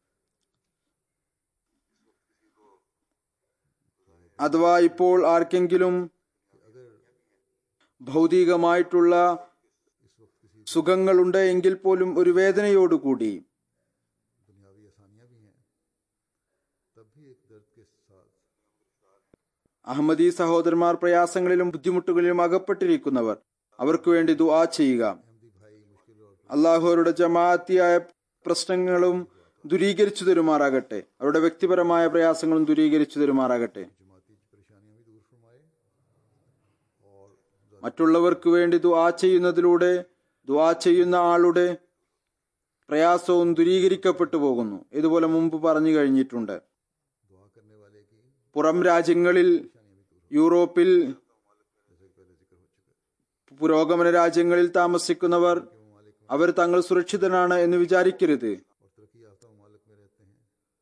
അഥവാ ഇപ്പോൾ ആർക്കെങ്കിലും ഭൗതികമായിട്ടുള്ള സുഖങ്ങളുണ്ട് എങ്കിൽ പോലും ഒരു വേദനയോടുകൂടി दुनियावी आसानियां भी हैं तब भी एक दर्द के साथ അഹമ്മദി സഹോദരന്മാർ പ്രയാസങ്ങളിലും ബുദ്ധിമുട്ടുകളിലും അകപ്പെട്ടിരിക്കുന്നവർ അവർക്ക് വേണ്ടി ദുആ ചെയ്യുക अहमदी भाई मुश्किल और അള്ളാഹു അവരുടെ ജമാഅത്തിയായ പ്രശ്നങ്ങളും ദൂരീകരിച്ചു തരുമാറാകട്ടെ അവരുടെ വ്യക്തിപരമായ പ്രയാസങ്ങളും ദൂരീകരിച്ചു തരുമാറാകട്ടെ जमाती परेशानियां भी दूर फरमाए और മറ്റുള്ളവർക്ക് വേണ്ടി ദുആ ചെയ്യുന്നതിലൂടെ ദുആ ചെയ്യുന്ന ആളുടെ പ്രയാസവും ദൂരീകരിക്കപ്പെട്ടു പോകുന്നു ഇതുപോലെ മുമ്പ് പറഞ്ഞു കഴിഞ്ഞിട്ടുണ്ട് दुआ करने वाले की പുറം രാജ്യങ്ങളിൽ യൂറോപ്പിൽ जैसे कि पहले जिक्र हो चुका है പുരോഗമന രാജ്യങ്ങളിൽ താമസിക്കുന്നവർ അവർ തങ്ങൾ സുരക്ഷിതനാണ് എന്ന് വിചാരിക്കരുത് और तरक्की याफ्ता ममालिक में रहते हैं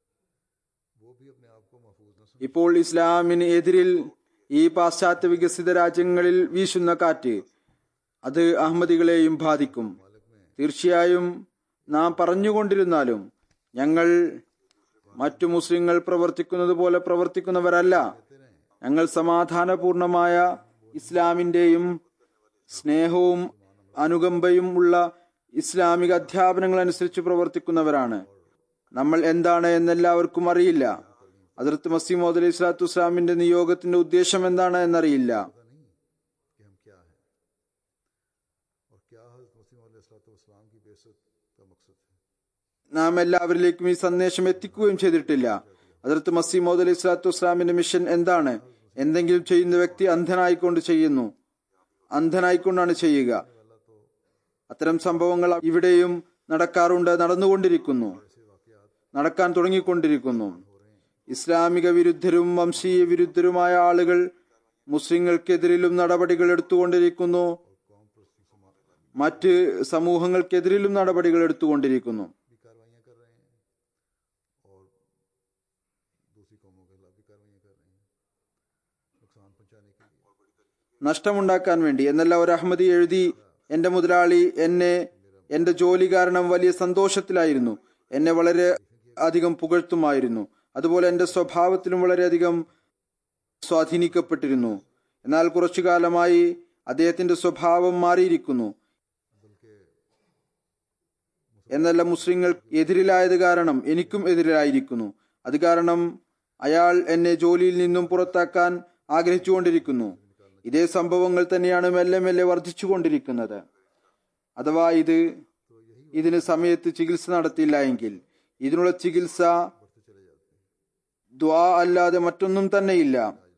वो भी अपने आप को महफूज न समझ ഇപ്പോൾ ഇസ്ലാമിന് എതിരിൽ ഈ പാശ്ചാത്യ വികസിത രാജ്യങ്ങളിൽ വീശുന്ന കാറ്റ് അത് അഹമ്മദികളെയും ബാധിക്കും തീർച്ചയായും നാം പറഞ്ഞുകൊണ്ടിരുന്നാലും ഞങ്ങൾ മറ്റു മുസ്ലിങ്ങൾ പ്രവർത്തിക്കുന്നത് പോലെ പ്രവർത്തിക്കുന്നവരല്ല ഞങ്ങൾ സമാധാനപൂർണമായ ഇസ്ലാമിന്റെയും സ്നേഹവും അനുകമ്പയും ഉള്ള ഇസ്ലാമിക അധ്യാപനങ്ങൾ അനുസരിച്ച് പ്രവർത്തിക്കുന്നവരാണ് നമ്മൾ എന്താണ് എന്നെല്ലാവർക്കും അറിയില്ല അതിർത്ത് മസീമോദ് അലൈഹി സ്വലാത്തു വസ്സലാമിന്റെ നിയോഗത്തിന്റെ ഉദ്ദേശം എന്താണ് എന്നറിയില്ല कि हम क्या हैं और क्या हजरत मसीम इस्लाम की बेसत का मकसद है നാം എല്ലാവരിലേക്കും ഈ സന്ദേശം എത്തിക്കുകയും ചെയ്തിട്ടില്ല അതിർത്ത് മസീമോദ് അലൈഹി സ്വലാത്തു വസ്സലാമിന്റെ മിഷൻ എന്താണ് എന്തെങ്കിലും ചെയ്യുന്ന വ്യക്തി അന്ധനായിക്കൊണ്ട് ചെയ്യുന്നു അന്ധനായിക്കൊണ്ടാണ് ചെയ്യുക അത്തരം സംഭവങ്ങൾ ഇവിടെയും നടക്കാറുണ്ട് നടന്നുകൊണ്ടിരിക്കുന്നു നടക്കാൻ തുടങ്ങിക്കൊണ്ടിരിക്കുന്നു ഇസ്ലാമിക വിരുദ്ധരും വംശീയ വിരുദ്ധരുമായ ആളുകൾ മുസ്ലിങ്ങൾക്കെതിരിലും നടപടികൾ എടുത്തുകൊണ്ടിരിക്കുന്നു മറ്റ് സമൂഹങ്ങൾക്കെതിരിലും നടപടികൾ എടുത്തുകൊണ്ടിരിക്കുന്നു भी कार्रवाइयाँ कर रहे हैं और दूसरी कौमों के खिलाफ भी कार्रवाइयाँ कर रहे हैं नुकसान पहुंचाने के लिए നഷ്ടമുണ്ടാക്കാൻ വേണ്ടി എന്നല്ല ഒരു അഹമ്മദി എഴുതി എന്റെ മുതലാളി എന്നെ എന്റെ ജോലി കാരണം വലിയ സന്തോഷത്തിലായിരുന്നു എന്നെ വളരെ അധികം പുകഴ്ത്തുമായിരുന്നു അതുപോലെ എന്റെ സ്വഭാവത്തിലും വളരെയധികം സ്വാധീനിക്കപ്പെട്ടിരുന്നു എന്നാൽ കുറച്ചു കാലമായി അദ്ദേഹത്തിന്റെ സ്വഭാവം മാറിയിരിക്കുന്നു എന്നല്ല മുസ്ലിങ്ങൾ എതിരിലായത് കാരണം എനിക്കും എതിരായിരിക്കുന്നു അത് കാരണം അയാൾ എന്നെ ജോലിയിൽ നിന്നും പുറത്താക്കാൻ ആഗ്രഹിച്ചുകൊണ്ടിരിക്കുന്നു ഇതേ സംഭവങ്ങൾ തന്നെയാണ് മെല്ലെ മെല്ലെ വർദ്ധിച്ചുകൊണ്ടിരിക്കുന്നത് അഥവാ ഇത് ഇതിന് സമയത്ത് ചികിത്സ നടത്തിയില്ല എങ്കിൽ ഇതിനുള്ള ചികിത്സ ദ്വാ അല്ലാതെ മറ്റൊന്നും തന്നെയില്ല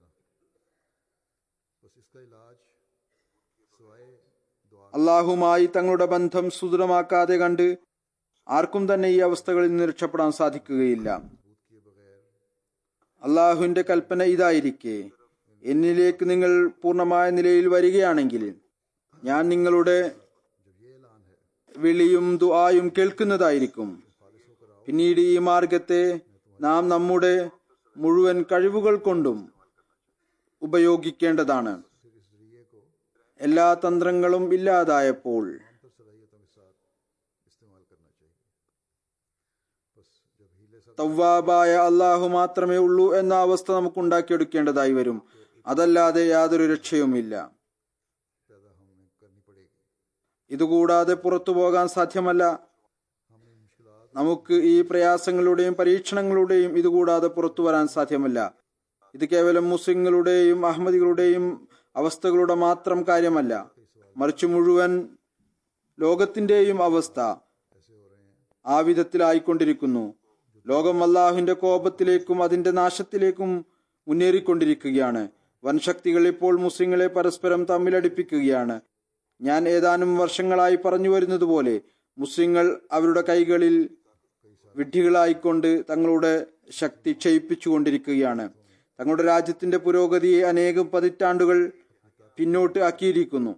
बस इसका इलाज सिवाय दुआ അള്ളാഹുമായി തങ്ങളുടെ ബന്ധം സുദൃഢമാക്കാതെ കണ്ട് ആർക്കും തന്നെ ഈ അവസ്ഥകളിൽ നിന്ന് രക്ഷപ്പെടാൻ സാധിക്കുകയില്ല किए बगैर അള്ളാഹുവിന്റെ കൽപ്പന ഇതായിരിക്കെ എന്നിലേക്ക് നിങ്ങൾ പൂർണ്ണമായ നിലയിൽ വരികയാണെങ്കിൽ ഞാൻ നിങ്ങളുടെ जब ये ऐलान है വിളിയും ദുആയും കേൾക്കുന്നതായിരിക്കും പിന്നീട് ഈ മാർഗത്തെ നാം നമ്മുടെ മുഴുവൻ കഴിവുകൾ കൊണ്ടും ഉപയോഗിക്കേണ്ടതാണ് फिर इस जरिए को എല്ലാ തന്ത്രങ്ങളും ഇല്ലാതായപ്പോൾ अंतर सलाहियतों के साथ इस्तेमाल करना चाहिए बस जब हीले सब തവ്വാബായ അള്ളാഹു മാത്രമേ ഉള്ളൂ എന്ന അവസ്ഥ നമുക്ക് ഉണ്ടാക്കിയെടുക്കേണ്ടതായി വരും അതല്ലാതെ യാതൊരു രക്ഷയുമില്ല पैदा हमें करनी पड़ेगी ഇതുകൂടാതെ പുറത്തു പോകാൻ സാധ്യമല്ല हम इन मुश्किलात നമുക്ക് ഈ പ്രയാസങ്ങളുടെയും പരീക്ഷണങ്ങളുടെയും ഇതുകൂടാതെ പുറത്തു വരാൻ സാധ്യമല്ല ഇത് കേവലം മുസ്ലിങ്ങളുടെയും അഹമ്മദികളുടെയും അവസ്ഥകളുടെ മാത്രം കാര്യമല്ല മറിച്ച് മുഴുവൻ ലോകത്തിന്റെയും അവസ്ഥ ആ വിധത്തിലായിക്കൊണ്ടിരിക്കുന്നു ലോകം അള്ളാഹുവിന്റെ കോപത്തിലേക്കും അതിന്റെ നാശത്തിലേക്കും മുന്നേറിക്കൊണ്ടിരിക്കുകയാണ് വൻശക്തികൾ ഇപ്പോൾ മുസ്ലിങ്ങളെ പരസ്പരം തമ്മിലടിപ്പിക്കുകയാണ് ഞാൻ ഏതാനും വർഷങ്ങളായി പറഞ്ഞു വരുന്നത് പോലെ മുസ്ലിങ്ങൾ അവരുടെ കൈകളിൽ വിഡ്ഢികളായിക്കൊണ്ട് തങ്ങളുടെ ശക്തി ക്ഷയിപ്പിച്ചുകൊണ്ടിരിക്കുകയാണ് തങ്ങളുടെ രാജ്യത്തിന്റെ പുരോഗതിയെ അനേകം പതിറ്റാണ്ടുകൾ പിന്നോട്ട് ആക്കിയിരിക്കുന്നു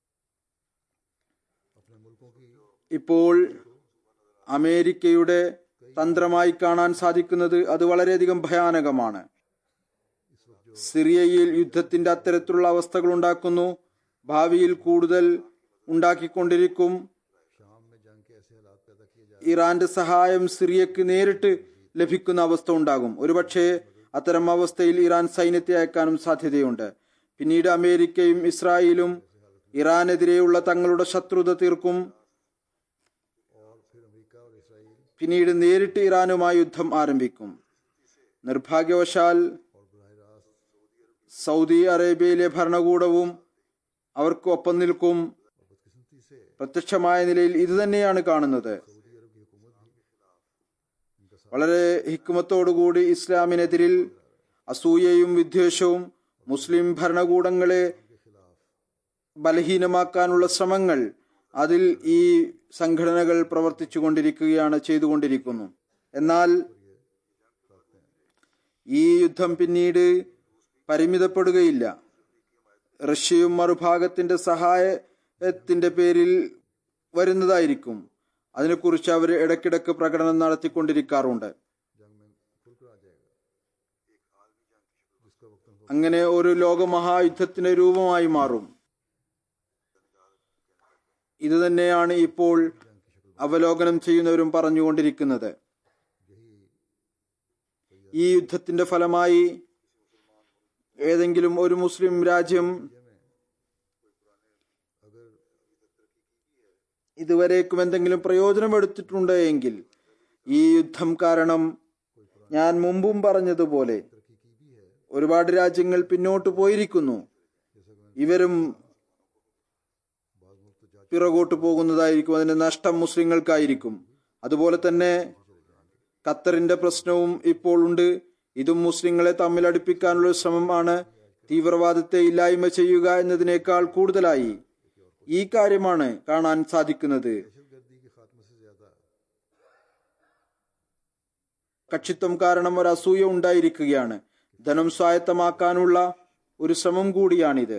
ഇപ്പോൾ അമേരിക്കയുടെ തന്ത്രമായി കാണാൻ സാധിക്കുന്നത് അത് വളരെയധികം ഭയാനകമാണ് സിറിയയിൽ യുദ്ധത്തിന്റെ അത്തരത്തിലുള്ള അവസ്ഥകൾ ഉണ്ടാക്കുന്നു ഭാവിയിൽ കൂടുതൽ ഉണ്ടാക്കിക്കൊണ്ടിരിക്കും शाम में जंग के ऐसे हालात पैदा किए जा ഇറാന്റെ സഹായം സിറിയക്ക് നേരിട്ട് ലഭിക്കുന്ന അവസ്ഥ ഉണ്ടാകും ഒരുപക്ഷെ അത്തരം അവസ്ഥയിൽ ഇറാൻ സൈന്യത്തെ അയക്കാനും സാധ്യതയുണ്ട് പിന്നീട് അമേരിക്കയും ഇസ്രായേലും ഇറാനെതിരെയുള്ള തങ്ങളുടെ ശത്രുത തീർക്കും और फिर अमेरिका और इसराइल പിന്നീട് നേരിട്ട് ഇറാനുമായി യുദ്ധം ആരംഭിക്കും നിർഭാഗ്യവശാൽ और बरह रास्त സൗദി അറേബ്യയിലെ ഭരണകൂടവും അവർക്ക് ഒപ്പം നിൽക്കും और बदकिस्मती से പ്രത്യക്ഷമായ നിലയിൽ ഇത് തന്നെയാണ് കാണുന്നത് सऊदी अरब की हुकूमत भी വളരെ ഹിക്കുമത്തോടുകൂടി ഇസ്ലാമിനെതിരിൽ അസൂയയും വിദ്വേഷവും മുസ്ലിം ഭരണകൂടങ്ങളെ ബലഹീനമാക്കാനുള്ള ശ്രമങ്ങൾ അതിൽ ഈ സംഘടനകൾ പ്രവർത്തിച്ചു കൊണ്ടിരിക്കുകയാണ് ചെയ്തുകൊണ്ടിരിക്കുന്നു എന്നാൽ ഈ യുദ്ധം പിന്നീട് പരിമിതപ്പെടുകയില്ല റഷ്യയും മറുഭാഗത്തിന്റെ സഹായത്തിന്റെ പേരിൽ വരുന്നതായിരിക്കും അതിനെക്കുറിച്ച് അവർ ഇടയ്ക്കിടയ്ക്ക് പ്രകടനം നടത്തിക്കൊണ്ടിരിക്കാറുണ്ട് जंग में खुलकर आ जाएगा जिसका वक्त हो അങ്ങനെ ഒരു ലോകമഹായുദ്ധത്തിന്റെ രൂപമായി മാറും ഇത് തന്നെയാണ് ഇപ്പോൾ അവലോകനം ചെയ്യുന്നവരും പറഞ്ഞുകൊണ്ടിരിക്കുന്നത് ഈ യുദ്ധത്തിന്റെ ഫലമായി ഏതെങ്കിലും ഒരു മുസ്ലിം രാജ്യം ഇതുവരേക്കും എന്തെങ്കിലും പ്രയോജനം എടുത്തിട്ടുണ്ട് എങ്കിൽ ഈ യുദ്ധം കാരണം ഞാൻ മുമ്പും പറഞ്ഞതുപോലെ ഒരുപാട് രാജ്യങ്ങൾ പിന്നോട്ട് പോയിരിക്കുന്നു ഇവരും പിറകോട്ട് പോകുന്നതായിരിക്കും അതിന്റെ നഷ്ടം മുസ്ലിങ്ങൾക്കായിരിക്കും അതുപോലെ തന്നെ ഖത്തറിന്റെ പ്രശ്നവും ഇപ്പോൾ ഉണ്ട് ഇതും മുസ്ലിങ്ങളെ തമ്മിലടുപ്പിക്കാനുള്ള ഒരു ശ്രമമാണ് തീവ്രവാദത്തെ ഇല്ലായ്മ ചെയ്യുക എന്നതിനേക്കാൾ കൂടുതലായി ഈ കാര്യമാണ് കാണാൻ സാധിക്കുന്നത് दहशतगर्दी के खात्मे से ज्यादा കക്ഷിത്വം കാരണം ഒരു അസൂയ ഉണ്ടായിരിക്കുകയാണ് ധനം സ്വായത്തമാക്കാനുള്ള ഒരു ശ്രമം കൂടിയാണിത്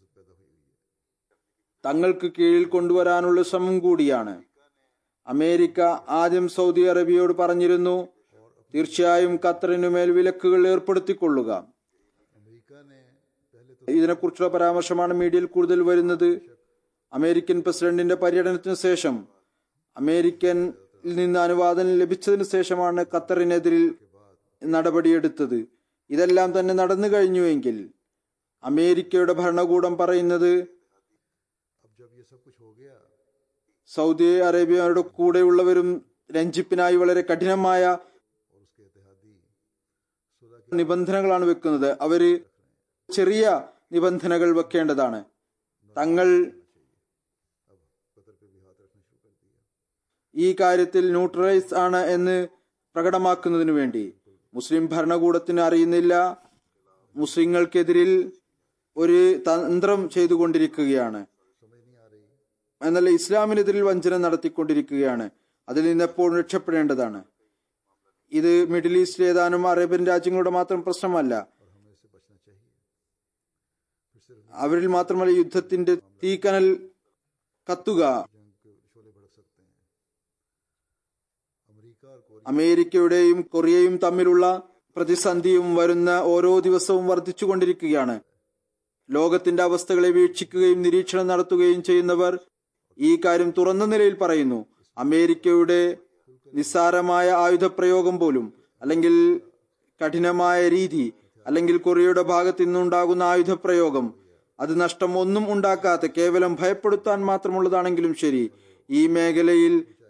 തങ്ങൾക്ക് കീഴിൽ കൊണ്ടുവരാനുള്ള ശ്രമം കൂടിയാണ് അമേരിക്ക ആദ്യം സൗദി അറേബ്യയോട് പറഞ്ഞിരുന്നു തീർച്ചയായും ഖത്തറിനുമേൽ വിലക്കുകൾ ഏർപ്പെടുത്തിക്കൊള്ളുക अमेरिका ने पहले तो ഇതിനെക്കുറിച്ചുള്ള പരാമർശമാണ് മീഡിയയിൽ കൂടുതൽ വരുന്നത് അമേരിക്കൻ പ്രസിഡന്റിന്റെ പര്യടനത്തിന് ശേഷം അമേരിക്കനിൽ നിന്ന് അനുവാദം ലഭിച്ചതിന് ശേഷമാണ് ഖത്തറിനെതിരിൽ നടപടിയെടുത്തത് ഇതെല്ലാം തന്നെ നടന്നു കഴിഞ്ഞുവെങ്കിൽ അമേരിക്കയുടെ ഭരണകൂടം പറയുന്നത് अब जब ये सब कुछ हो गया സൗദി അറേബ്യയുടെ കൂടെയുള്ളവരും രഞ്ജിപ്പിനായി വളരെ കഠിനമായ और उसके इतिहादी सुलह के നിബന്ധനകളാണ് വെക്കുന്നത് അവര് ചെറിയ നിബന്ധനകൾ വെക്കേണ്ടതാണ് തങ്ങൾ अब कतर पे भी हाथ रखना शुरू कर दिया ഈ കാര്യത്തിൽ ന്യൂട്രലൈസ് ആണ് എന്ന് പ്രകടമാക്കുന്നതിനു വേണ്ടി മുസ്ലിം ഭരണകൂടത്തിന് അറിയുന്നില്ല മുസ്ലിങ്ങൾക്കെതിരിൽ ഒരു തന്ത്രം ചെയ്തുകൊണ്ടിരിക്കുകയാണ് समझ नहीं आ रही എന്നാൽ ഇസ്ലാമിനെതിരിൽ വഞ്ചന നടത്തിക്കൊണ്ടിരിക്കുകയാണ് അതിൽ നിന്ന് എപ്പോഴും രക്ഷപ്പെടേണ്ടതാണ് ഇത് മിഡിൽ ഈസ്റ്റ് ഏതാനും അറേബ്യൻ രാജ്യങ്ങളുടെ മാത്രം പ്രശ്നമല്ല और हमें इससे बचना चाहिए फिर सिर्फ അവരിൽ മാത്രമല്ല യുദ്ധത്തിന്റെ തീക്കനൽ കത്തുക जंग के शोले भड़क सकते हैं अमेरिका और कोरिया അമേരിക്കയുടെയും കൊറിയയും തമ്മിലുള്ള പ്രതിസന്ധിയും വരുന്ന ഓരോ ദിവസവും വർദ്ധിച്ചുകൊണ്ടിരിക്കുകയാണ് ലോകത്തിന്റെ അവസ്ഥകളെ വീക്ഷിക്കുകയും നിരീക്ഷണം നടത്തുകയും ചെയ്യുന്നവർ ഈ കാര്യം തുറന്ന നിലയിൽ പറയുന്നു അമേരിക്കയുടെ നിസ്സാരമായ ആയുധപ്രയോഗം പോലും അല്ലെങ്കിൽ കഠിനമായ രീതി അല്ലെങ്കിൽ കൊറിയയുടെ ഭാഗത്തു നിന്നുണ്ടാകുന്ന ആയുധപ്രയോഗം അത് നഷ്ടം ഒന്നും ഉണ്ടാക്കാത്ത കേവലം ഭയപ്പെടുത്താൻ മാത്രമുള്ളതാണെങ്കിലും ശരി ഈ മേഖലയിൽ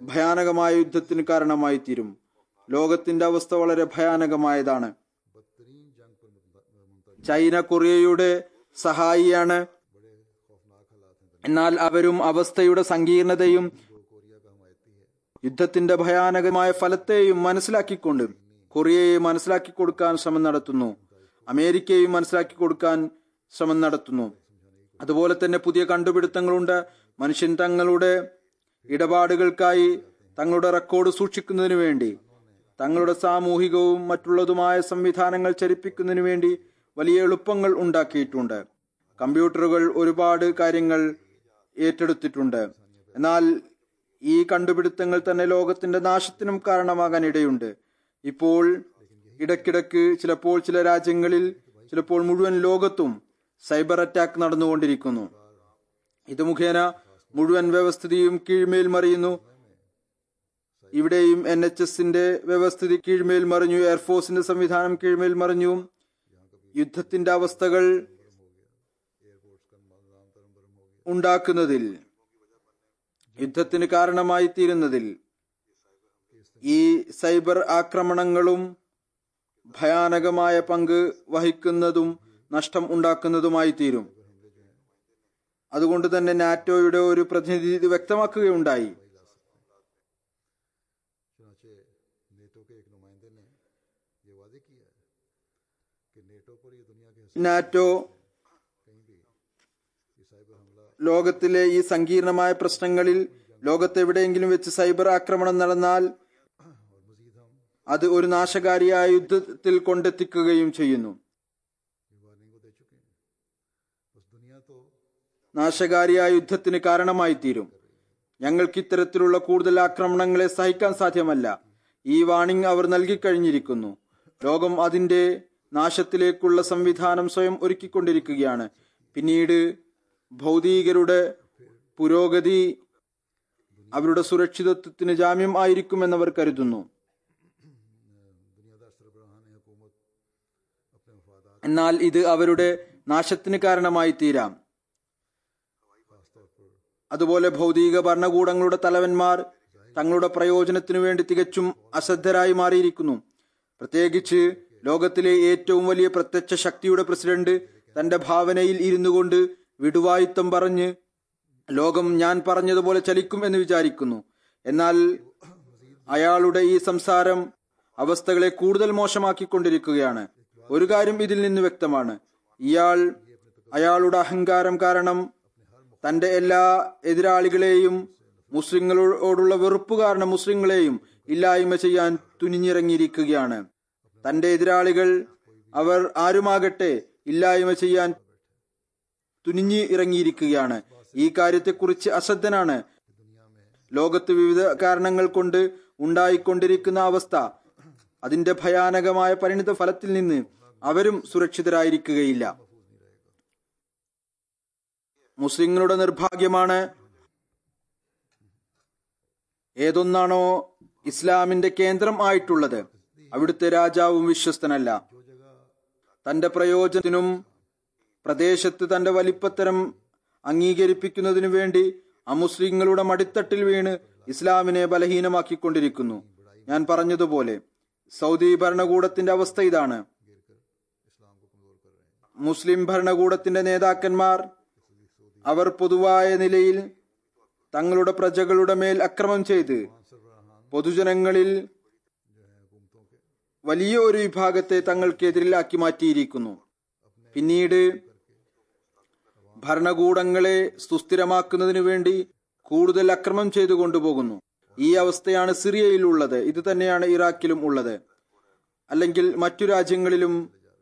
ഭയാനകമായ യുദ്ധത്തിന് കാരണമായി തീരും ലോകത്തിന്റെ അവസ്ഥ വളരെ ഭയാനകമായതാണ് बदतरीन जंग पर मुंता- मुंतज ചൈന കൊറിയയുടെ സഹായിയാണ് बड़े खौफनाक हालात हैं എന്നാൽ അവരും അവസ്ഥയുടെ സങ്കീർണതയും दो कोरिया का हमायती है യുദ്ധത്തിന്റെ ഭയാനകമായ ഫലത്തെയും മനസ്സിലാക്കിക്കൊണ്ട് കൊറിയയെ മനസ്സിലാക്കി കൊടുക്കാൻ ശ്രമം നടത്തുന്നു അമേരിക്കയും മനസ്സിലാക്കി കൊടുക്കാൻ ശ്രമം നടത്തുന്നു അതുപോലെ തന്നെ പുതിയ കണ്ടുപിടുത്തങ്ങളുണ്ട് മനുഷ്യൻ തങ്ങളുടെ ഇടപാടുകൾക്കായി തങ്ങളുടെ റെക്കോർഡ് സൂക്ഷിക്കുന്നതിനു വേണ്ടി തങ്ങളുടെ സാമൂഹികവും മറ്റുള്ളതുമായ സംവിധാനങ്ങൾ ചരിപ്പിക്കുന്നതിനു വേണ്ടി വലിയ എളുപ്പങ്ങൾ ഉണ്ടാക്കിയിട്ടുണ്ട് കമ്പ്യൂട്ടറുകൾ ഒരുപാട് കാര്യങ്ങൾ ഏറ്റെടുത്തിട്ടുണ്ട് എന്നാൽ ഈ കണ്ടുപിടുത്തങ്ങൾ തന്നെ ലോകത്തിന്റെ നാശത്തിനും കാരണമാകാൻ ഇടയുണ്ട് ഇപ്പോൾ ഇടയ്ക്കിടയ്ക്ക് ചിലപ്പോൾ ചില രാജ്യങ്ങളിൽ ചിലപ്പോൾ മുഴുവൻ ലോകത്തും സൈബർ അറ്റാക്ക് നടന്നുകൊണ്ടിരിക്കുന്നു ഇത് മുഖേന മുഴുവൻ വ്യവസ്ഥിതിയും കീഴ്മേൽ മറിയുന്നു ഇവിടെയും എൻ എച്ച് എസിന്റെ വ്യവസ്ഥിതി കീഴ്മേൽ മറിഞ്ഞു എയർഫോഴ്സിന്റെ സംവിധാനം കീഴ്മേൽ മറിഞ്ഞു യുദ്ധത്തിന്റെ അവസ്ഥകൾ ഉണ്ടാക്കുന്നതിൽ യുദ്ധത്തിന് കാരണമായി തീരുന്നതിൽ ഈ സൈബർ ആക്രമണങ്ങളും ഭയാനകമായ പങ്ക് വഹിക്കുന്നതും നഷ്ടം ഉണ്ടാക്കുന്നതുമായി തീരും അതുകൊണ്ട് തന്നെ നാറ്റോയുടെ ഒരു പ്രതിനിധി ഇത് വ്യക്തമാക്കുകയുണ്ടായി चुनाचे नेटो के एक नुमाइंदे ने ये वादे किया है कि नेटो पर ये दुनिया के നാറ്റോ कहीं भी ये साइबर हमला ലോകത്തിലെ ഈ സങ്കീർണമായ പ്രശ്നങ്ങളിൽ ലോകത്തെവിടെയെങ്കിലും വെച്ച് സൈബർ ആക്രമണം നടന്നാൽ और मजीद हम അത് ഒരു നാശകാരിയായ യുദ്ധത്തിൽ കൊണ്ടെത്തിക്കുകയും ചെയ്യുന്നു ये वार्निंग को दे चुके हैं बस दुनिया तो നാശകാരിയായ യുദ്ധത്തിന് കാരണമായി തീരും ഞങ്ങൾക്ക് ഇത്തരത്തിലുള്ള കൂടുതൽ ആക്രമണങ്ങളെ സഹിക്കാൻ സാധ്യമല്ല ഈ വാണിംഗ് അവർ നൽകിക്കഴിഞ്ഞിരിക്കുന്നു ലോകം അതിന്റെ നാശത്തിലേക്കുള്ള സംവിധാനം സ്വയം ഒരുക്കിക്കൊണ്ടിരിക്കുകയാണ് പിന്നീട് ഭൗതികരുടെ പുരോഗതി അവരുടെ സുരക്ഷിതത്വത്തിന് ജാമ്യം ആയിരിക്കുമെന്നവർ കരുതുന്നു दुनियादार सरबराहान हुकूमत अपने मफादात എന്നാൽ ഇത് അവരുടെ നാശത്തിന് കാരണമായി തീരാം खासतौर पर അതുപോലെ ഭൗതിക ഭരണകൂടങ്ങളുടെ തലവന്മാർ തങ്ങളുടെ പ്രയോജനത്തിനു വേണ്ടി തികച്ചും അശ്രദ്ധരായി മാറിയിരിക്കുന്നു പ്രത്യേകിച്ച് ലോകത്തിലെ ഏറ്റവും വലിയ പ്രത്യക്ഷ ശക്തിയുടെ പ്രസിഡന്റ് തന്റെ ഭാവനയിൽ ഇരുന്നു കൊണ്ട് വിടുവായിത്തം പറഞ്ഞ് ലോകം ഞാൻ പറഞ്ഞതുപോലെ ചലിക്കും എന്ന് വിചാരിക്കുന്നു എന്നാൽ അയാളുടെ ഈ സംസാരം അവസ്ഥകളെ കൂടുതൽ മോശമാക്കിക്കൊണ്ടിരിക്കുകയാണ് ഒരു കാര്യം ഇതിൽ നിന്ന് വ്യക്തമാണ് ഇയാൾ അയാളുടെ അഹങ്കാരം കാരണം തന്റെ എല്ലാ എതിരാളികളെയും മുസ്ലിങ്ങളോടുള്ള വെറുപ്പ് കാരണം മുസ്ലിങ്ങളെയും ഇല്ലായ്മ ചെയ്യാൻ തുനിഞ്ഞിറങ്ങിയിരിക്കുകയാണ് തന്റെ എതിരാളികൾ അവർ ആരുമാകട്ടെ ഇല്ലായ്മ ചെയ്യാൻ തുനിഞ്ഞ് ഇറങ്ങിയിരിക്കുകയാണ് ഈ കാര്യത്തെക്കുറിച്ച് അശ്രദ്ധനാണ് ലോകത്ത് വിവിധ കാരണങ്ങൾ കൊണ്ട് ഉണ്ടായിക്കൊണ്ടിരിക്കുന്ന അവസ്ഥ അതിന്റെ ഭയാനകമായ പരിണിത ഫലത്തിൽ നിന്ന് അവരും സുരക്ഷിതരായിരിക്കുകയില്ല മുസ്ലിങ്ങളുടെ നിർഭാഗ്യമാണ് ഏതൊന്നാണോ ഇസ്ലാമിന്റെ കേന്ദ്രം ആയിട്ടുള്ളത് അവിടുത്തെ രാജാവും വിശ്വസ്തനല്ല തന്റെ പ്രയോജനത്തിനും പ്രദേശത്ത് തന്റെ വലിപ്പത്തരം അംഗീകരിപ്പിക്കുന്നതിനു വേണ്ടി അമുസ്ലിങ്ങളുടെ മടിത്തട്ടിൽ വീണ് ഇസ്ലാമിനെ ബലഹീനമാക്കിക്കൊണ്ടിരിക്കുന്നു ഞാൻ പറഞ്ഞതുപോലെ സൗദി ഭരണകൂടത്തിന്റെ അവസ്ഥ ഇതാണ് മുസ്ലിം ഭരണകൂടത്തിന്റെ നേതാക്കന്മാർ അവർ പൊതുവായ നിലയിൽ തങ്ങളുടെ പ്രജകളുടെ മേൽ അക്രമം ചെയ്ത് പൊതുജനങ്ങളിൽ വലിയ ഒരു വിഭാഗത്തെ തങ്ങൾക്കെതിരിലാക്കി മാറ്റിയിരിക്കുന്നു പിന്നീട് ഭരണകൂടങ്ങളെ സുസ്ഥിരമാക്കുന്നതിനു വേണ്ടി കൂടുതൽ അക്രമം ചെയ്തു കൊണ്ടുപോകുന്നു ഈ അവസ്ഥയാണ് സിറിയയിൽ ഉള്ളത് ഇത് തന്നെയാണ് ഇറാഖിലും ഉള്ളത് അല്ലെങ്കിൽ മറ്റു രാജ്യങ്ങളിലും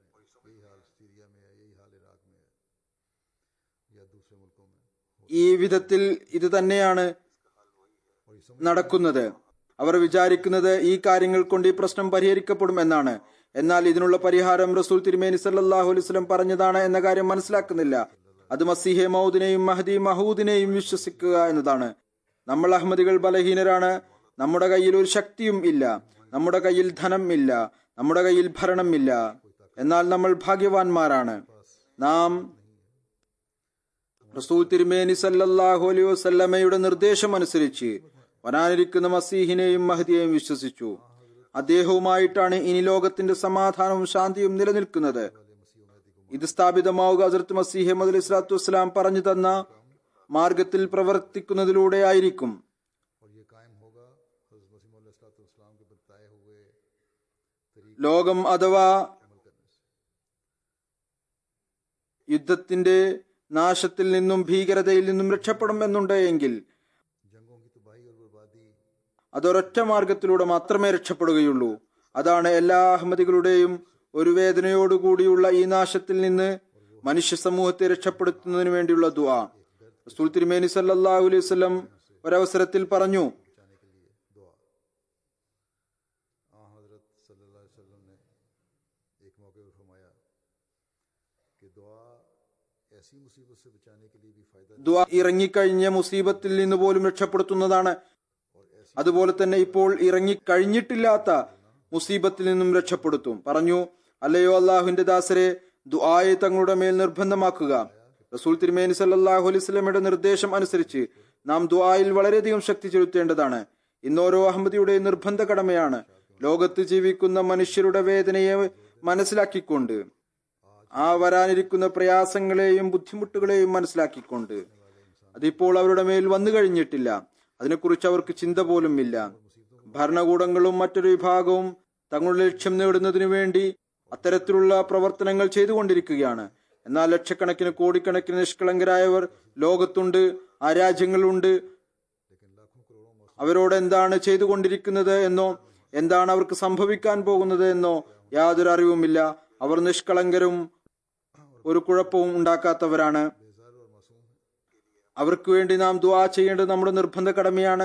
ഈ വിധത്തിൽ ഇത് തന്നെയാണ് നടക്കുന്നത് അവർ വിചാരിക്കുന്നത് ഈ കാര്യങ്ങൾ കൊണ്ട് ഈ പ്രശ്നം പരിഹരിക്കപ്പെടും എന്നാണ് എന്നാൽ ഇതിനുള്ള പരിഹാരം റസൂൽ തിരുമേനി സല്ലാഹു അലൈസ്ലം പറഞ്ഞതാണ് എന്ന കാര്യം മനസ്സിലാക്കുന്നില്ല അത് മസിഹെ മൗദിനെയും മഹദി മഹൂദിനെയും വിശ്വസിക്കുക എന്നതാണ് നമ്മൾ അഹമ്മദികൾ ബലഹീനരാണ് നമ്മുടെ കയ്യിൽ ഒരു ശക്തിയും ഇല്ല നമ്മുടെ കയ്യിൽ ധനം ഇല്ല നമ്മുടെ കയ്യിൽ ഭരണം ഇല്ല എന്നാൽ നമ്മൾ ഭാഗ്യവാന്മാരാണ് നാം റസൂൽ തിരുമേനി സല്ലല്ലാഹു അലൈഹി വസല്ലമയുടെ നിർദ്ദേശം അനുസരിച്ച് വരാനിരിക്കുന്ന മസീഹിനെയും മഹദിയെയും വിശ്വസിച്ചു അദ്ദേഹവുമായിട്ടാണ് ഇനി ലോകത്തിന്റെ സമാധാനവും ശാന്തിയും നിലനിൽക്കുന്നത് ഇത് സ്ഥാപിതമാവുക ഹസരത്ത് മസീഹ് മദ് അലി സ്വലാത്തു വസ്സലാം പറഞ്ഞു തന്ന മാർഗത്തിൽ പ്രവർത്തിക്കുന്നതിലൂടെ ആയിരിക്കും और ये कायम होगा हज़रत मसीह मसीम के बताए हुए ലോകം അഥവാ अमल करने से യുദ്ധത്തിന്റെ നാശത്തിൽ നിന്നും ഭീകരതയിൽ നിന്നും രക്ഷപ്പെടും എന്നുണ്ടെങ്കിൽ जंगों की तबाही और बर्बादी അതൊരൊറ്റ മാർഗത്തിലൂടെ മാത്രമേ രക്ഷപ്പെടുകയുള്ളൂ അതാണ് എല്ലാ അഹമ്മദികളുടെയും ഒരു വേദനയോടുകൂടിയുള്ള ഈ നാശത്തിൽ നിന്ന് മനുഷ്യ സമൂഹത്തെ രക്ഷപ്പെടുത്തുന്നതിന് വേണ്ടിയുള്ള ദുആ റസൂൽ തിരുമേനി സല്ലല്ലാഹു അലൈഹി വസല്ലം ഒരവസരത്തിൽ പറഞ്ഞു बचाने के लिए दुआ आ हज़रत सल्लल्लाहु अलैहि वसल्लम ने एक मौके पर फरमाया कि दुआ ऐसी मुसीबत से बचाने के लिए भी फ़ायदा ദുആ ഇറങ്ങിക്കഴിഞ്ഞ മുസീബത്തിൽ നിന്ന് പോലും രക്ഷപ്പെടുത്തുന്നതാണ് അതുപോലെ തന്നെ ഇപ്പോൾ ഇറങ്ങിക്കഴിഞ്ഞിട്ടില്ലാത്ത മുസീബത്തിൽ നിന്നും രക്ഷപ്പെടുത്തും പറഞ്ഞു അല്ലയോ അള്ളാഹുവിന്റെ ദാസരെ ദുആയെ തങ്ങളുടെ മേൽ നിർബന്ധമാക്കുക റസൂൽ തിരുമേനി സല്ലല്ലാഹു അലൈഹി സ്വലമയുടെ നിർദ്ദേശം അനുസരിച്ച് നാം ദുആയിൽ വളരെയധികം ശക്തി ചെലുത്തേണ്ടതാണ് ഇന്നോരോ അഹമ്മദിയുടെ നിർബന്ധ കടമയാണ് ലോകത്ത് ജീവിക്കുന്ന മനുഷ്യരുടെ വേദനയെ മനസ്സിലാക്കിക്കൊണ്ട് ആ വരാനിരിക്കുന്ന പ്രയാസങ്ങളെയും ബുദ്ധിമുട്ടുകളെയും മനസ്സിലാക്കിക്കൊണ്ട് അതിപ്പോൾ അവരുടെ മേൽ വന്നു കഴിഞ്ഞിട്ടില്ല അതിനെക്കുറിച്ച് അവർക്ക് ചിന്ത പോലും ഇല്ല ഭരണകൂടങ്ങളും മറ്റൊരു വിഭാഗവും തങ്ങളുടെ ലക്ഷ്യം നേടുന്നതിനു വേണ്ടി അത്തരത്തിലുള്ള പ്രവർത്തനങ്ങൾ ചെയ്തുകൊണ്ടിരിക്കുകയാണ് എന്നാൽ ലക്ഷക്കണക്കിന് കോടിക്കണക്കിന് നിഷ്കളങ്കരായവർ ലോകത്തുണ്ട് ആ രാജ്യങ്ങളുണ്ട് അവരോട് എന്താണ് ചെയ്തുകൊണ്ടിരിക്കുന്നത് എന്നോ എന്താണ് അവർക്ക് സംഭവിക്കാൻ പോകുന്നത് എന്നോ യാതൊരു അറിവുമില്ല അവർ നിഷ്കളങ്കരും ഒരു കുഴപ്പവും ഉണ്ടാക്കാത്തവരാണ് അവർക്ക് വേണ്ടി നാം ദുആ ചെയ്യേണ്ടത് നമ്മുടെ നിർബന്ധ കടമയാണ്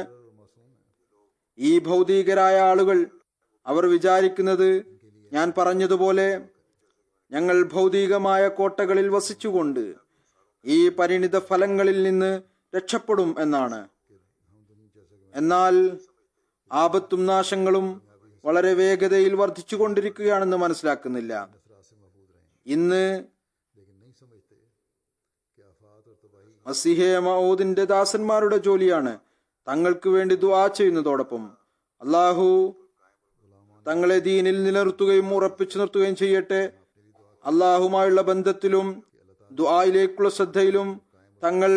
ഈ ഭൗതികരായ ആളുകൾ അവർ വിചാരിക്കുന്നത് ഞാൻ പറഞ്ഞതുപോലെ ഞങ്ങൾ ഭൗതികമായ കോട്ടകളിൽ വസിച്ചുകൊണ്ട് ഈ പരിണിത ഫലങ്ങളിൽ നിന്ന് രക്ഷപ്പെടും എന്നാണ് എന്നാൽ ആപത്തും നാശങ്ങളും വളരെ വേഗതയിൽ വർദ്ധിച്ചുകൊണ്ടിരിക്കുകയാണെന്ന് മനസ്സിലാക്കുന്നില്ല ഇന്ന് लेकिन नहीं समझते कि आफात और तबाही മസിഹെ മൗദിന്റെ ദാസന്മാരുടെ ജോലിയാണ് തങ്ങൾക്ക് വേണ്ടി ദുആ ചെയ്യുന്നതോടൊപ്പം അള്ളാഹു തങ്ങളെ ദീനിൽ നിലനിർത്തുകയും ഉറപ്പിച്ചു നിർത്തുകയും ചെയ്യട്ടെ അള്ളാഹുമായുള്ള ബന്ധത്തിലും ദുആയിലേക്കുള്ള ശ്രദ്ധയിലും തങ്ങൾ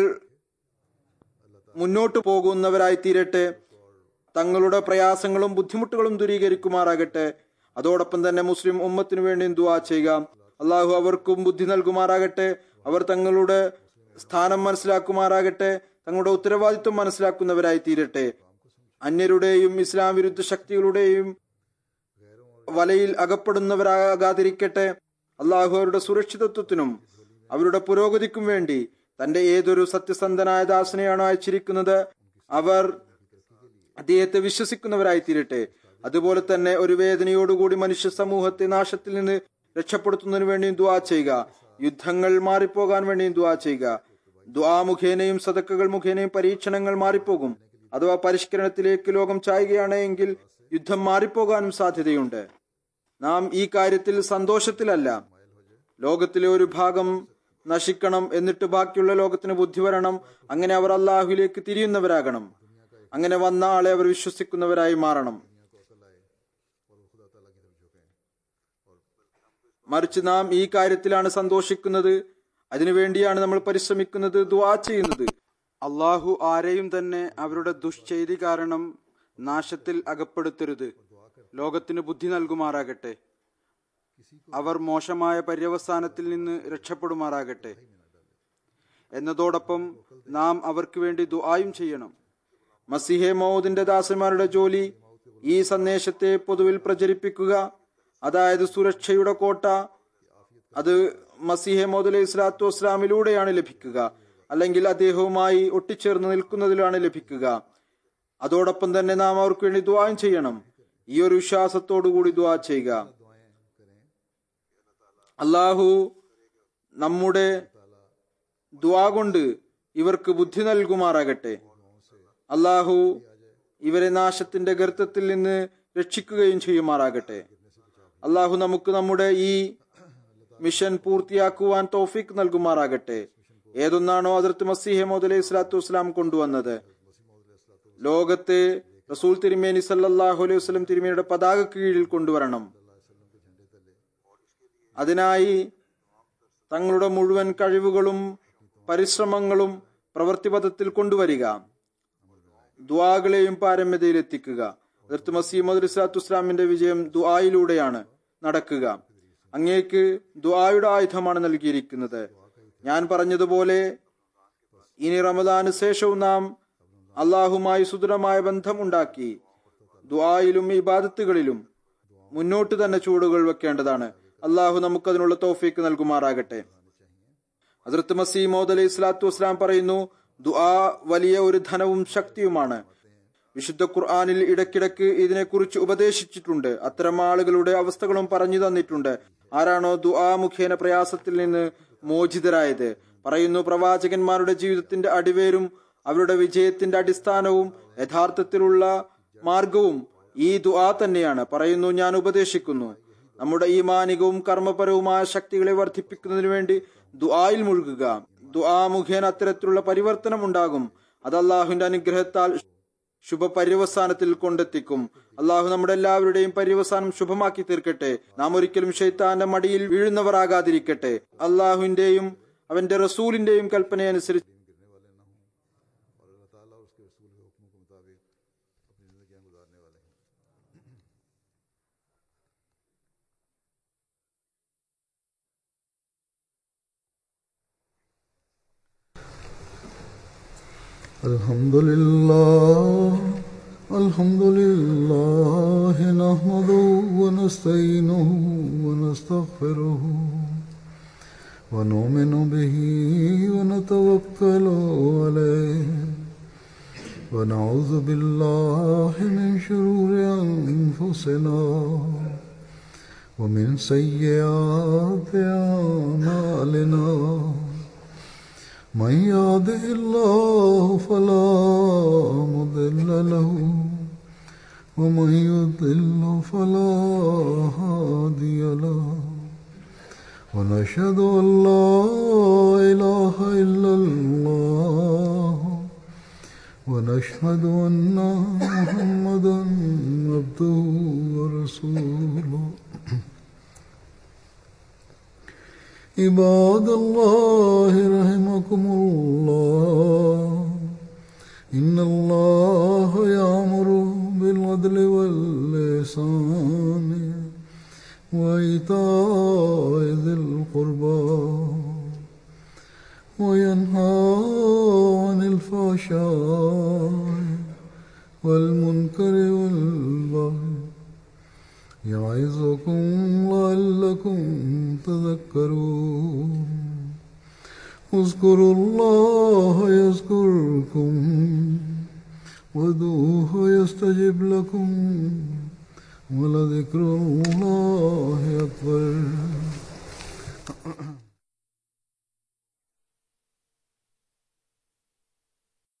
മുന്നോട്ടു പോകുന്നവരായി തീരട്ടെ തങ്ങളുടെ പ്രയാസങ്ങളും ബുദ്ധിമുട്ടുകളും ദൂരീകരിക്കുമാറാകട്ടെ അതോടൊപ്പം തന്നെ മുസ്ലിം ഉമ്മത്തിനു വേണ്ടിയും ദുആ ചെയ്യുക അള്ളാഹു അവർക്കും ബുദ്ധി നൽകുമാറാകട്ടെ അവർ തങ്ങളുടെ സ്ഥാനം മനസ്സിലാക്കുമാറാകട്ടെ തങ്ങളുടെ ഉത്തരവാദിത്വം മനസ്സിലാക്കുന്നവരായി തീരട്ടെ അന്യരുടെയും ഇസ്ലാം വിരുദ്ധ ശക്തികളുടെയും വലയിൽ അകപ്പെടുന്നവരാകാതിരിക്കട്ടെ അള്ളാഹു അവരുടെ സുരക്ഷിതത്വത്തിനും അവരുടെ പുരോഗതിക്കും വേണ്ടി തന്റെ ഏതൊരു സത്യസന്ധനായ ദാസനെയാണോ അയച്ചിരിക്കുന്നത് അവർ അദ്ദേഹത്തെ വിശ്വസിക്കുന്നവരായി തീരട്ടെ അതുപോലെ തന്നെ ഒരു വേദനയോടുകൂടി മനുഷ്യ സമൂഹത്തെ നാശത്തിൽ നിന്ന് രക്ഷപ്പെടുത്തുന്നതിന് വേണ്ടിയും ദുആ ചെയ്യുക യുദ്ധങ്ങൾ മാറിപ്പോകാൻ വേണ്ടിയും ദുആ ചെയ്യുക ദുആ മുഖേനയും സദക്കകൾ മുഖേനയും പരീക്ഷണങ്ങൾ മാറിപ്പോകും അഥവാ പരിഷ്കരണത്തിലേക്ക് ലോകം ചായുകയാണ് എങ്കിൽ യുദ്ധം മാറിപ്പോകാനും സാധ്യതയുണ്ട് നാം ഈ കാര്യത്തിൽ സന്തോഷത്തിലല്ല ലോകത്തിലെ ഒരു ഭാഗം നശിക്കണം എന്നിട്ട് ബാക്കിയുള്ള ലോകത്തിന് ബുദ്ധി വരണം അങ്ങനെ അവർ അള്ളാഹുലേക്ക് തിരിയുന്നവരാകണം അങ്ങനെ വന്ന ആളെ അവർ വിശ്വസിക്കുന്നവരായി മാറണം മറിച്ച് നാം ഈ കാര്യത്തിലാണ് സന്തോഷിക്കുന്നത് അതിനുവേണ്ടിയാണ് നമ്മൾ പരിശ്രമിക്കുന്നത് ദുആ ചെയ്യുന്നത് അള്ളാഹു ആരെയും തന്നെ അവരുടെ ദുഷ്ചെയ്തി കാരണം നാശത്തിൽ അകപ്പെടുത്തരുത് ലോകത്തിന് ബുദ്ധി നൽകുമാറാകട്ടെ അവർ മോശമായ പര്യവസാനത്തിൽ നിന്ന് രക്ഷപ്പെടുമാറാകട്ടെ എന്നതോടൊപ്പം നാം അവർക്ക് വേണ്ടി ദുആയും ചെയ്യണം മസിഹെ മൗദിന്റെ ദാസന്മാരുടെ ജോലി ഈ സന്ദേശത്തെ പൊതുവിൽ പ്രചരിപ്പിക്കുക അതായത് സുരക്ഷയുടെ കോട്ട അത് മസിഹെ മൗദ് അലൈഹി സ്വലാത്തു വസ്സലാമിലൂടെയാണ് ലഭിക്കുക അല്ലെങ്കിൽ അദ്ദേഹവുമായി ഒട്ടിച്ചേർന്ന് നിൽക്കുന്നതിലാണ് ലഭിക്കുക അതോടൊപ്പം തന്നെ നാം അവർക്ക് വേണ്ടി ദ്വായം ചെയ്യണം ഈ ഒരു വിശ്വാസത്തോടു കൂടി ദ്വാ ചെയ്യുക അള്ളാഹു നമ്മുടെ ദ്വാ കൊണ്ട് ഇവർക്ക് ബുദ്ധി നൽകുമാറാകട്ടെ അള്ളാഹു ഇവരെ നാശത്തിന്റെ ഗർത്തത്തിൽ നിന്ന് രക്ഷിക്കുകയും ചെയ്യുമാറാകട്ടെ അള്ളാഹു നമുക്ക് നമ്മുടെ ഈ മിഷൻ പൂർത്തിയാക്കുവാൻ തോഫിക് നൽകുമാറാകട്ടെ ഏതൊന്നാണോ അതിർത്ത് മസീഹ് മോദ് അലൈഹി സ്വലാത്തു വസ്സലാം കൊണ്ടുവന്നത് ലോകത്തെ റസൂൽ തിരുമേനി സല്ലല്ലാഹു അലൈഹി വസല്ലം തിരുമേനിയുടെ പതാക കീഴിൽ കൊണ്ടുവരണം അതിനായി തങ്ങളുടെ മുഴുവൻ കഴിവുകളും പരിശ്രമങ്ങളും പ്രവൃത്തിപഥത്തിൽ കൊണ്ടുവരിക ദുആകളെയും പാരമ്യതയിൽ എത്തിക്കുക അതിർത്ത് മസീമദ് ഇസ്ലാത്തു ഇസ്ലാമിന്റെ വിജയം ദുആയിലൂടെയാണ് നടക്കുക അങ്ങേക്ക് ദുആയുടെ ആയുധമാണ് നൽകിയിരിക്കുന്നത് ഞാൻ പറഞ്ഞതുപോലെ ഇനി റമദാന് ശേഷവും നാം അള്ളാഹുമായി സുദൃഢമായ ബന്ധം ഉണ്ടാക്കി ദുആയിലും ഇബാദത്തുകളിലും മുന്നോട്ട് തന്നെ ചൂടുകൾ വെക്കേണ്ടതാണ് അള്ളാഹു നമുക്കതിനുള്ള തോഫീക്ക് നൽകുമാറാകട്ടെ ഹസ്രത്ത് മസീമോദ് അലൈഹി സ്വലാത്തു വസ്സലാം പറയുന്നു ദുആ വലിയ ഒരു ധനവും ശക്തിയുമാണ് വിശുദ്ധ ഖുർആാനിൽ ഇടയ്ക്കിടയ്ക്ക് ഇതിനെക്കുറിച്ച് ഉപദേശിച്ചിട്ടുണ്ട് അത്തരം ആളുകളുടെ അവസ്ഥകളും പറഞ്ഞു തന്നിട്ടുണ്ട് ആരാണോ ദുആ മുഖേന പ്രയാസത്തിൽ നിന്ന് മോചിതരായത് പറയുന്നു പ്രവാചകന്മാരുടെ ജീവിതത്തിന്റെ അടിവേരും അവരുടെ വിജയത്തിന്റെ അടിസ്ഥാനവും യഥാർത്ഥത്തിലുള്ള മാർഗവും ഈ ദുആ തന്നെയാണ് പറയുന്നു ഞാൻ ഉപദേശിക്കുന്നു നമ്മുടെ ഈമാനികവും കർമ്മപരവുമായ ശക്തികളെ വർദ്ധിപ്പിക്കുന്നതിന് വേണ്ടി ദുആയിൽ മുഴുകുക ദുആ മുഖേന അത്തരത്തിലുള്ള പരിവർത്തനം ഉണ്ടാകും അത് അള്ളാഹുവിന്റെ അനുഗ്രഹത്താൽ ശുഭ പര്യവസാനത്തിൽ കൊണ്ടെത്തിക്കും അള്ളാഹു നമ്മുടെ എല്ലാവരുടെയും പര്യവസാനം ശുഭമാക്കി തീർക്കട്ടെ നാം ഒരിക്കലും ഷെയ്ത്താന്റെ മടിയിൽ വീഴുന്നവരാകാതിരിക്കട്ടെ അള്ളാഹുവിന്റെയും അവന്റെ റസൂലിന്റെയും കൽപ്പനയനുസരിച്ച് और अल्लाह ताला और उसके रसूल के हुक्म के मुताबिक अपनी ज़िंदगियाँ गुजारने वाले हैं الحمد لله الحمد لله نحمده ونستعينه ونستغفره ونؤمن به ونتوكل عليه ونعوذ بالله من شرور أنفسنا ومن سيئات أعمالنا من يهده الله فلا مضل له ومن يضل فلا هادي له ونشهد أن لا إله إلا الله ونشهد أن محمدا عبده ورسوله عباد الله رحمكم الله إن الله يأمر بالعدل واللسان وإيتاء ذي القربى وينهى عن الفحشاء والمنكر والبغي يعظكم لعلكم تذكرون اذكروا الله يذكركم وادعوه يستجب لكم ولذكر الله أكبر